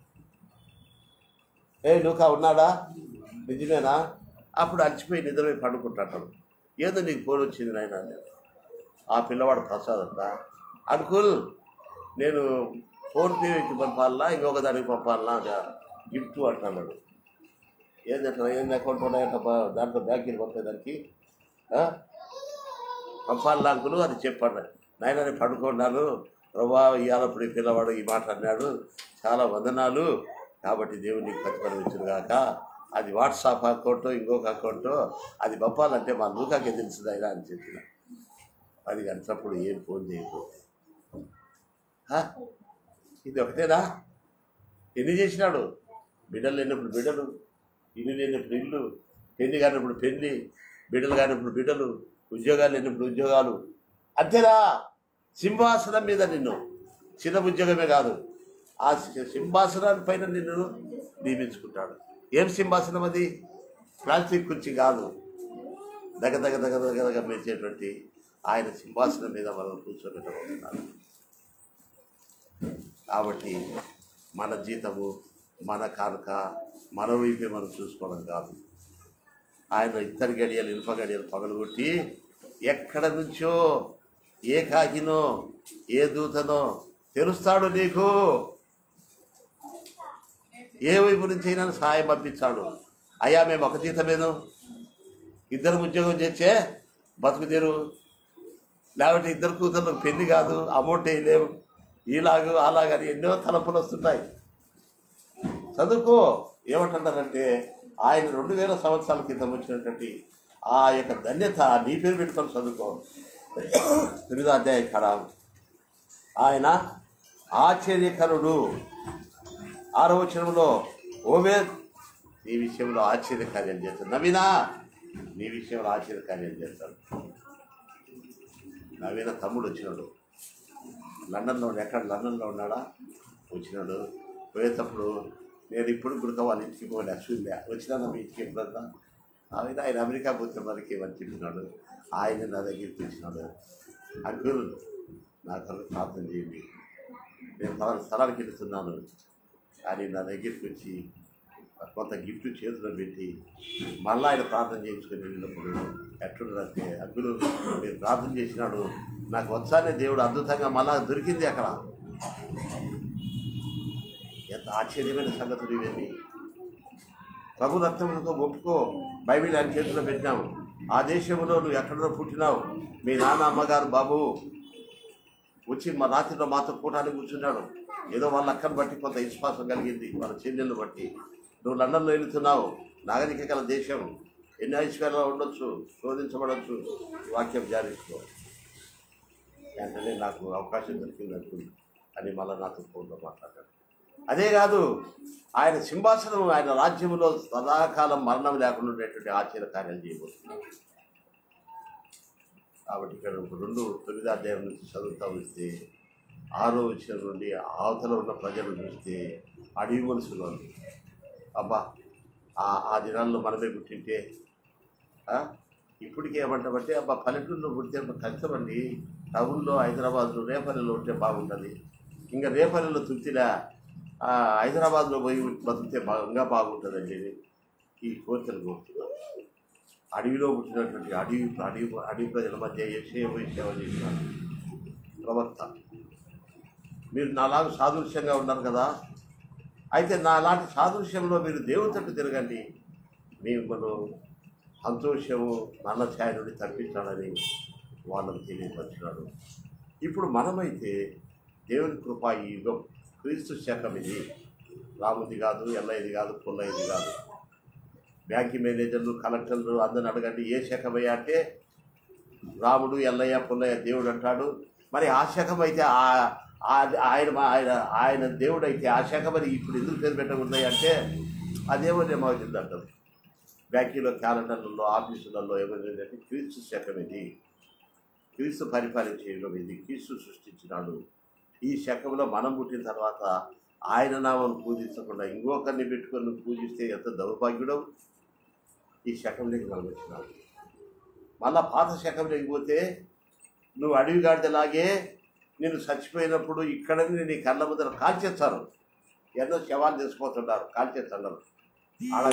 ఏ లూకా ఉన్నాడా నిజమేనా అప్పుడు అలసిపోయి నిద్రపోయి పండుకుంటాడు ఏదో నీకు ఫోన్ వచ్చింది నాయన అన్నాడు. ఆ పిల్లవాడు ప్రసాద్ అంట అంకుల్ నేను ఫోన్ పేకి పంపాలా ఇంకొక దానికి పంపాలా గిఫ్ట్ అంటున్నాడు ఏంటంటే ఏంది అకౌంట్ ఉన్నాయంట బా- దాంట్లో బ్యాంకులు పంపేదానికి ఆ? పంపాలా అంకులు అది చెప్పాడు నాయన నేను పడుకున్నాను ప్రభా ఇవాళప్పుడు ఈ పిల్లవాడు ఈ మాట అన్నాడు చాలా వందనాలు కాబట్టి దేవునికి ప్రతిఫలం ఇచ్చును గాక అది వాట్సాప్ అకౌంట్ ఇంకొక అకౌంట్ అది పంపాలంటే మా లూకాకే తెలుస్తుంది అయినా అని చెప్పిన పది గంటలప్పుడు ఏం ఫోన్ చేయకు హ? ఇది ఒకటేనా ఎన్ని చేసినాడు బిడ్డలు లేనప్పుడు బిడ్డలు ఇల్లు లేనప్పుడు ఇల్లు పెళ్లి కానప్పుడు పెళ్లి బిడ్డలు కానప్పుడు బిడ్డలు ఉద్యోగాలు లేనప్పుడు ఉద్యోగాలు అంతేనా సింహాసనం మీద నిన్ను చిన్న ఉద్యోగమే కాదు ఆ సి- సింహాసనాన్ని పైన నిన్ను నియమించుకుంటాడు ఏం సింహాసనం అది ప్లాస్టిక్ కుర్చీ కాదు దగ దగ దగ దగ దగ మెరిచేటువంటి ఆయన సింహాసనం మీద మనం కూర్చోబెట్టబోతున్నాడు కాబట్టి మన జీతము మన కానుక మన వైపే మనం చూసుకోవడం కాదు ఆయన ఇద్దరు గడియలు ఇనుప గడియలు పగలగొట్టి ఎక్కడ నుంచో ఏ కాకినో ఏ దూతనో తెలుస్తాడు నీకు ఏ వైపు నుంచి అయినా సహాయం పంపించాడు అయ్యా మేము ఒక జీతమేను ఇద్దరు ఉద్యోగం చేస్తే బతుకు తెరు లేకపోతే ఇద్దరు కూతుర్లకు పెళ్లి కాదు అమౌంట్ వేయలేము ఇలాగూ అలాగని ఎన్నో తలపులు వస్తుంటాయి చదువుకో ఏమంటున్నారంటే ఆయన రెండు వేల సంవత్సరాల క్రితం వచ్చినటువంటి ఆ యొక్క ధన్యత నీ పేరు పెట్టుకొని చదువుకో తొమ్మిదో అధ్యాయ కడ ఆయన ఆశ్చర్యకరుడు ఆరో వచనంలో ఓవే నీ విషయంలో ఆశ్చర్య కార్యాలు చేస్తాడు నవీనా నీ విషయంలో ఆశ్చర్య కార్యాలు చేస్తాడు నవీన తమ్ముడు వచ్చినాడు లండన్లో ఎక్కడ లండన్లో ఉన్నాడా వచ్చినాడు పోయేటప్పుడు నేను ఇప్పుడు గుడక వాళ్ళ ఇంటికి పోలే చూడలే వచ్చినా మీ ఇంటికి ఎప్పుడన్నా ఆయన ఆయన అమెరికా పోతే మనకి ఏమని చెప్పినాడు ఆయన నా దగ్గరికి వచ్చినాడు అంకుల్ నా కొరకు ప్రార్థన చేయండి నేను పలానా స్థలానికి వెళ్తున్నాను అని నా దగ్గరికి వచ్చి కొంత గిఫ్ట్ చేతిలో పెట్టి మళ్ళీ ఆయన ప్రార్థన చేయించుకొని వెళ్ళినప్పుడు ఎట్లుందంటే అగ్గులు మీరు ప్రార్థన చేసినాడు నాకు వచ్చానే దేవుడు అద్భుతంగా మళ్ళా దొరికింది అక్కడ ఎంత ఆశ్చర్యమైన సంగతులు ఇవన్నీ ప్రభు రక్తంతో ఒప్పుకో బైబిల్ ఆయన చేతిలో పెట్టినావు ఆ దేశంలో నువ్వు ఎక్కడో పుట్టినావు మీ నాన్న అమ్మగారు బాబు వచ్చి మా రాత్రిలో మాతో కూటానికి కూర్చున్నాడు ఏదో వాళ్ళ అక్కను బట్టి కొంత విశ్వాసం కలిగింది వాళ్ళ చెల్లెళ్ళు బట్టి నువ్వు లండన్లో వెళుతున్నావు నాగరిక గల దేశం ఎన్ని ఐశ్వర్యాలు ఉండొచ్చు శోధించబడవచ్చు ఈ వాక్యం జారిస్తూ వెంటనే నాకు అవకాశం దొరికింది అనుకుంది అని మళ్ళీ నాతో ఫోన్లో మాట్లాడాడు అదే కాదు ఆయన సింహాసనం ఆయన రాజ్యంలో సదాకాలం మరణం లేకుండా ఉండేటువంటి ఆశ్చర్య కార్యాలు చేయబోతున్నాడు కాబట్టి ఇక్కడ ఒక రెండు తొమ్మిది అధ్యాయం నుంచి చదువుతా వస్తే ఆరో వచ్చిన నుండి అవతల ఉన్న ప్రజలు చూస్తే అడవి మనుషులు వాళ్ళు. అబ్బా ఆ ఆ దినాల్లో మనమే పుట్టింటే ఆ? ఇప్పటికి ఏమంటామంటే అబ్బా పల్లెటూరులో పుడితే కష్టమండి టౌన్లో హైదరాబాద్లో రేపల్లిలో ఉంటే బాగుంటుంది ఇంకా రేపల్లిలో తృప్తిలా ఆ, హైదరాబాద్లో పోయి బతికితే బా ఇంకా బాగుంటుందండి ఈ కోరికలు కోరుతున్నాను అడవిలో పుట్టినటువంటి అడవి అడవి అడవి ప్రజల మధ్య సేవ సేవ చేసినారు ప్రవక్త మీరు నాలాగా సాదృశ్యంగా ఉన్నారు కదా అయితే నాలాంటి సాదృశ్యంలో మీరు దేవుతట్టు తిరగండి మిమ్మల్ని సంతోషము నల్ల ఛాయ నుండి తప్పించాలని వాళ్ళకు తెలియపరిచినాడు ఇప్పుడు మనమైతే దేవుని కృప ఈ యుగం క్రీస్తు శకం ఇది రాముది కాదు ఎల్లయ్యది కాదు పుల్లయ్యది కాదు బ్యాంకింగ్ మేనేజర్లు కలెక్టర్లు అందరిని అడగండి ఏ శకమయ్యా అంటే రాముడు ఎల్లయ్య పుల్లయ్య దేవుడు అంటాడు మరి ఆ శకం అయితే ఆ- ఆ- ఆయన ఆయన ఆయన దేవుడు అయితే ఆ శకం మరి ఇప్పుడు ఎందుకు పేరు పెట్టకూడదు అంటే అదేమో నేను అవుతుంది అంటారు బ్యాంకీలో క్యాలెండర్లలో ఆఫీసులలో ఏమైందంటే క్రీస్తు శకం ఇది క్రీస్తు పరిపాలించడం ఇది క్రీస్తు సృష్టించినాడు ఈ శకంలో మనం పుట్టిన తర్వాత ఆయన నామను పూజించకుండా ఇంకొకరిని పెట్టుకొని నువ్వు పూజిస్తే ఎంత దౌర్భాగ్యుడవు ఈ శకంలోకి మనం వచ్చినాం మళ్ళా పాత శకంలోకి పోతే నువ్వు అడవి గాడిదలాగే నేను చచ్చిపోయినప్పుడు ఇక్కడ నీ కళ్ళ ముందర కాల్చేస్తారు ఎన్నో శవాలు తీసుకుపోతుంటారు కాల్చేస్తున్నారు ఆడ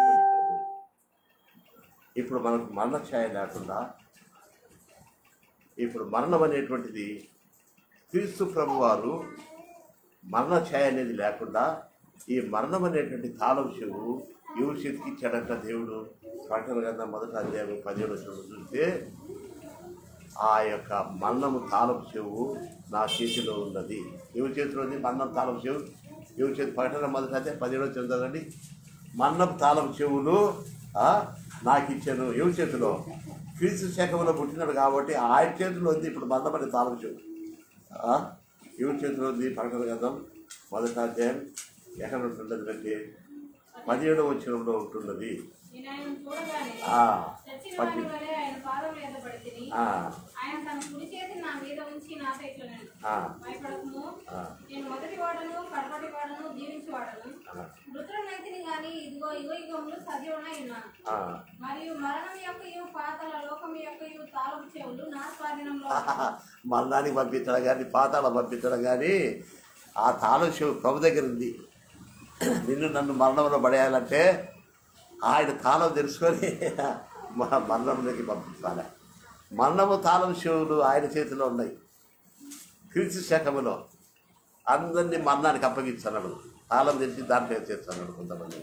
ఇప్పుడు మనకు మరణ ఛాయ లేకుండా ఇప్పుడు మరణం అనేటువంటిది క్రీస్తు ప్రభు వారు మరణ ఛాయ అనేది లేకుండా ఈ మరణం అనేటువంటి తాళం చెవు ఎవరు చేతికిచ్చాడంట దేవుడు ప్రకటన కన్నా మొదట అధ్యాయం పదిహేడు వచ్చినప్పుడు చూస్తే ఆ యొక్క మరణము తాళం చెవు నా చేతిలో ఉన్నది ఎవరి చేతిలో ఉంది మరణం తాళం చెవు ఎవరి చేతి ప్రకటన మొదట అధ్యాయం పదిహేడు వచ్చిన చదవండి మరణం తాళం చెవులు ఆ, నాకు ఇచ్చాను ఎవరి చేతిలో క్రీస్తు శకంలో పుట్టినాడు కాబట్టి ఆయన చేతిలో ఉంది ఇప్పుడు మరణం అనే తాళం చెవు ఆ? ఎవరి చేతిలో ఉంది ప్రకటన గ్రంథం మొదట అధ్యాయం ఎక్కడ ఉంటున్నది అంటే పదిహేడవ వచ్చినంలో ఉంటున్నది నేను ఆయన చూడగానే ఆ, చచ్చిన పట్టి వాడి వలె ఆయన పాదం మీద పడి తిని ఆ, ఆయన తన కుడి చేతి నా మీద ఉంచి నా ఇట్లనండి ఆ, భయపడకము ఆ, నేను మొదటి వాడను కడపటి వాడను దీవించి వాడను ఆ, మృతులనైతిని గాని ఇదిగో యుగ యుగములు సజీవనై ఉన్నాను ఆ. మరియు మరణం యొక్క పాతల లోకం యొక్క తాళపు చెవులు నా స్వాధీనంలో మరణానికి పంపించడం కానీ పాతాళ పంపించడం కానీ ఆ తాళం శివు ప్రభు దగ్గర ఉంది నిన్ను నన్ను మరణంలో పడేయాలంటే ఆయన తాళం తెలుసుకొని మా మరణంలోకి పంపించాలి మరణము తాళం శివులు ఆయన చేతిలో ఉన్నాయి క్రీస్తు శకములో అందరినీ మరణానికి అప్పగిస్తున్నాడు తాళం తెచ్చి దాంట్లో చేస్తున్నాడు కొంతమంది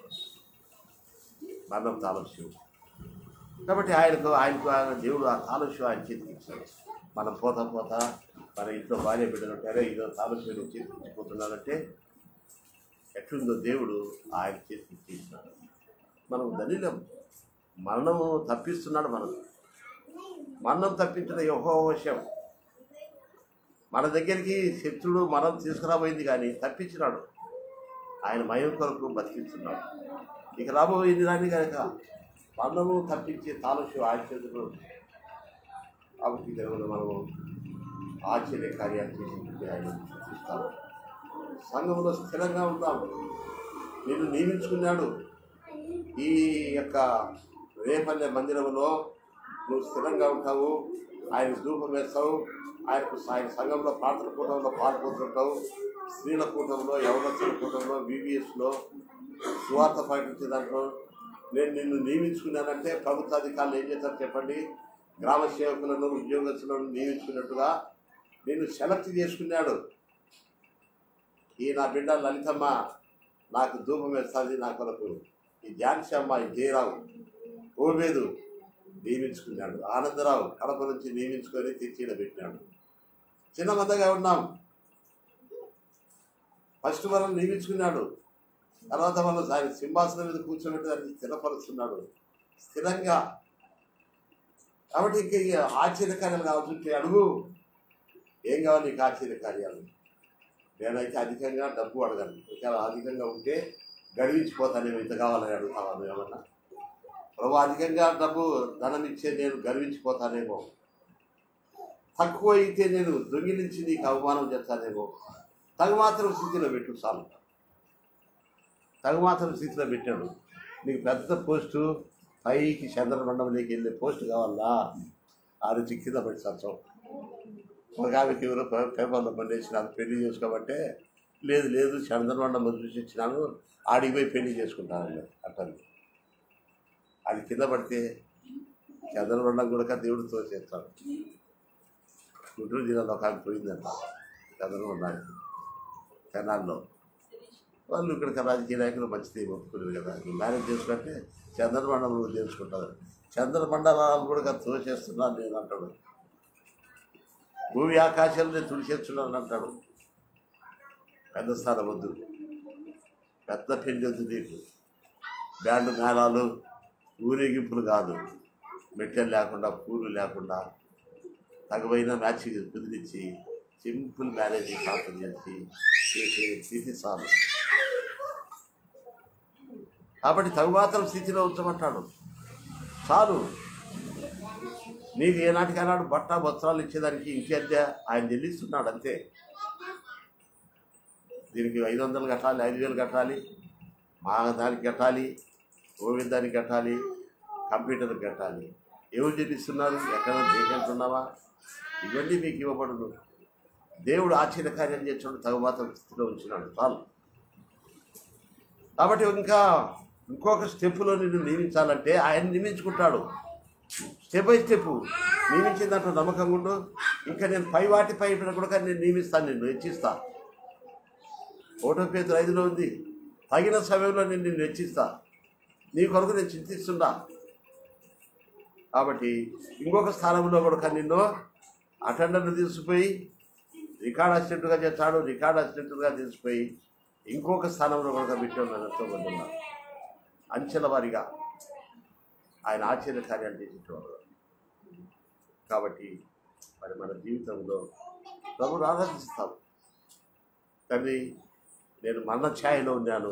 మరణం తాళం శివుడు కాబట్టి ఆయనకు ఆయనకు ఆయన దేవుడు ఆ తాలస్యం ఆయన చేతికి ఇచ్చాడు మనం పోతా పోతా మన ఇంట్లో భార్య బిడ్డలు ఉంటారే ఇదో తాలస్యం చేతికి ఇచ్చిపోతున్నాడంటే ఎట్లుందో దేవుడు ఆయన చేతికి ఇచ్చేసినాడు మనం దళిలం మరణము తప్పిస్తున్నాడు మనం మరణం తప్పించిన యహో విషయం మన దగ్గరికి శత్రుడు మనం తీసుకురాబోయింది కానీ తప్పించినాడు ఆయన మయం కొరకు బతికిస్తున్నాడు ఇక రాబోయేది దాన్ని కనుక మరణము తప్పించే తాలస్యం ఆయన చేతిలో ఉంది. కాబట్టి దేవుడు మనము ఆశ్చర్య కార్యాలు చేసి ఆయన చూపిస్తాం సంఘంలో స్థిరంగా ఉంటాం నిన్ను నియమించుకున్నాడు ఈ యొక్క రేపల్లె మందిరంలో నువ్వు స్థిరంగా ఉంటావు ఆయన ధూపం వేస్తావు ఆయనకు ఆయన సంఘంలో ప్రార్థన కూటంలో పాల్గొంటుంటావు స్త్రీల కూటంలో యవనస్తుల కూటంలో బీబీఎస్లో సువార్త ప్రకటించే దాంట్లో నేను నిన్ను నియమించుకున్నానంటే ప్రభుత్వ అధికారులు ఏం చేస్తారు చెప్పండి గ్రామ సేవకులను ఉద్యోగస్తులను నియమించుకున్నట్టుగా నిన్ను సెలెక్ట్ చేసుకున్నాడు ఈ నా బిడ్డ లలితమ్మ నాకు ధూపం వేస్తుంది నా కొరకు ఈ ఝాన్సీ అమ్మ ఈ జయరావు ఓబేదు నియమించుకున్నాడు ఆనందరావు కడప నుంచి నియమించుకొని తెచ్చిడ పెట్టినాడు చిన్న మందగా ఉన్నాం ఫస్ట్ మనం నియమించుకున్నాడు తర్వాత మనం ఆయన సింహాసనం మీద కూర్చోబెట్టి దాన్ని స్థిరపరుస్తున్నాడు స్థిరంగా కాబట్టి ఇంక ఈ ఆశ్చర్యకార్యాలు కావాల్సి అడుగు ఏం కావాలి నీకు ఆశ్చర్యకార్యాలు నేనైతే అధికంగా డబ్బు అడగను ఇంకా అధికంగా ఉంటే గర్వించిపోతానేమో ఇంత కావాలని అడుగుతాను ఏమన్నా ప్రభు అధికంగా డబ్బు ధనం ఇచ్చే నేను గర్వించిపోతానేమో తక్కువ అయితే నేను దొంగిలించి నీకు అవమానం చేస్తానేమో తగుమాత్రం స్థితిలో పెట్టు చాలు తగుమాత్రం స్థితిలో పెట్టాడు నీకు పెద్ద పోస్టు పైకి చంద్రమండలంలోకి వెళ్ళే పోస్ట్ కావాలా ఆ నుంచి కింద పడి సత్సం ఒక ఆమెకి ఎవరో పే- పేపర్లో పండించినాను పెళ్లి చేసుకోబట్టే లేదు లేదు చంద్రమండలం చూసి ఇచ్చినాను ఆడికి పోయి పెళ్లి చేసుకుంటాను అట్టని అది కింద పడితే చంద్రమండలం కూడా దేవుడు తోసేస్తాడు గుంటూరు జిల్లాలో ఒక ఆమె పోయిందంట చంద్రమండలానికి కెనాల్లో వాళ్ళు ఇక్కడ రాజకీయ నాయకులు మంచిది ఒప్పుకున్నారు కదా మ్యారేజ్ చేసుకుంటే చంద్రమండలంలో చేసుకుంటారు చంద్రమండలాలు కూడా తోసేస్తున్నాను నేను అంటాడు భూమి ఆకాశాలనే తుడిచేస్తున్నాను అంటాడు పెద్ద స్థానం వద్దు పెద్ద పెళ్లి వద్దు నీకు బ్యాండ్ మేళాలు ఊరేగింపులు కాదు మెట్టెలు లేకుండా పూలు లేకుండా తగువైన మ్యాచ్ కుదిరించి సింపుల్ మ్యారేజ్ కాన్సల్ చేసి చేసే స్థితి చాలు కాబట్టి తగుమాత్రం స్థితిలో ఉంచమంటాడు చాలు నీకు ఏనాటికైనాడు బట్ట వస్త్రాలు ఇచ్చేదానికి ఇంటి అద్దె ఆయన చెల్లిస్తున్నాడు అంతే దీనికి ఐదు వందలు కట్టాలి ఐదు వేలు కట్టాలి మా దానికి కట్టాలి ఓవిన్ దానికి కట్టాలి కంప్యూటర్కి కట్టాలి ఎవరు చెల్లిస్తున్నారు ఎక్కడ దేశంటున్నావా ఇవన్నీ మీకు ఇవ్వబడును దేవుడు ఆశ్చర్యకార్యం చేసాడు తగుమాత్రం స్థితిలో ఉంచినాడు చాలు కాబట్టి ఇంకా ఇంకొక స్టెప్పులో నిన్ను నియమించాలంటే ఆయన నియమించుకుంటాడు స్టెప్ బై స్టెప్ నియమించిన దాంట్లో నమ్మకంగా ఉండు ఇంకా నేను పై వాటి పై కూడా నేను నియమిస్తాను నిన్ను హెచ్చిస్తా ఓటో పేరు ఐదులో ఉంది తగిన సమయంలో నేను నిన్ను హెచ్చిస్తా నీ కొరకు నేను చింతిస్తున్నా కాబట్టి ఇంకొక స్థానంలో కూడా నిన్ను అటెండర్ని తీసుకుపోయి రికార్డ్ అసిస్టెంట్గా చేస్తాడు రికార్డ్ అసిస్టెంట్గా తీసుకుపోయి ఇంకొక స్థానంలో కూడా పెట్టాడు నన్ను ఎంతోమంది ఉన్నారు అంచెల వారిగా ఆయన ఆశ్చర్య కార్యాలు చేసేటవాడు కాబట్టి మరి మన జీవితంలో ప్రభుని ఆరాధిస్తాం తండ్రి నేను మన్న ఛాయలో ఉన్నాను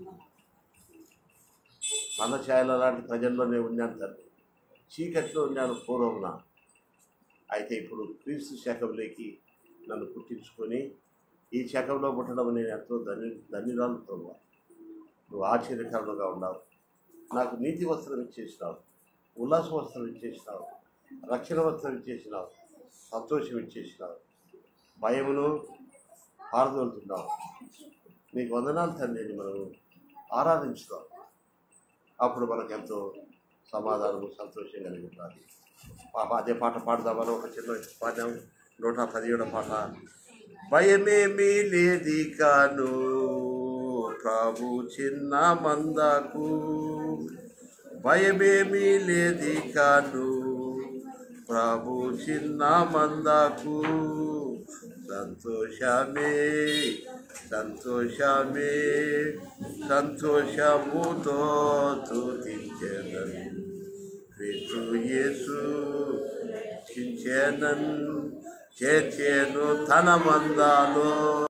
మన్న ఛాయలో లాంటి ప్రజల్లోనే ఉన్నాను తండ్రి చీకట్లో ఉన్నాను పూర్వమున అయితే ఇప్పుడు క్రీస్తు శాఖంలోకి నన్ను పుట్టించుకొని ఈ శాఖంలో పుట్టడం నేను ఎంతో ధన్యు ధన్యురాలు ప్రభు నువ్వు ఆశ్చర్యకరంగా ఉన్నావు నాకు నీతి వస్త్రం ఇచ్చేసినావు ఉల్లాస వస్త్రం ఇచ్చేసినావు రక్షణ వస్త్రం ఇచ్చేసినావు సంతోషం ఇచ్చేసినావు భయమును పారదోలుతున్నావు నీకు వందనాలు తండ్రిని మనము ఆరాధించుతాం అప్పుడు మనకు ఎంతో సమాధానము సంతోషం కలిగి ఉండాలి పాప అదే పాట పాడదామని ఒక చిన్న పాడాం నూట పదిహేడు పాట భయమేమీ లేది కాను ప్రభు చిన్న మందకు భయమేమీ లేది కాను ప్రభు చిన్న మందకు సంతోషమే సంతోషమే సంతోషముతో తుతించెదను క్రీస్తు యేసు చించెనన్ చేర్చేను తన మందాలో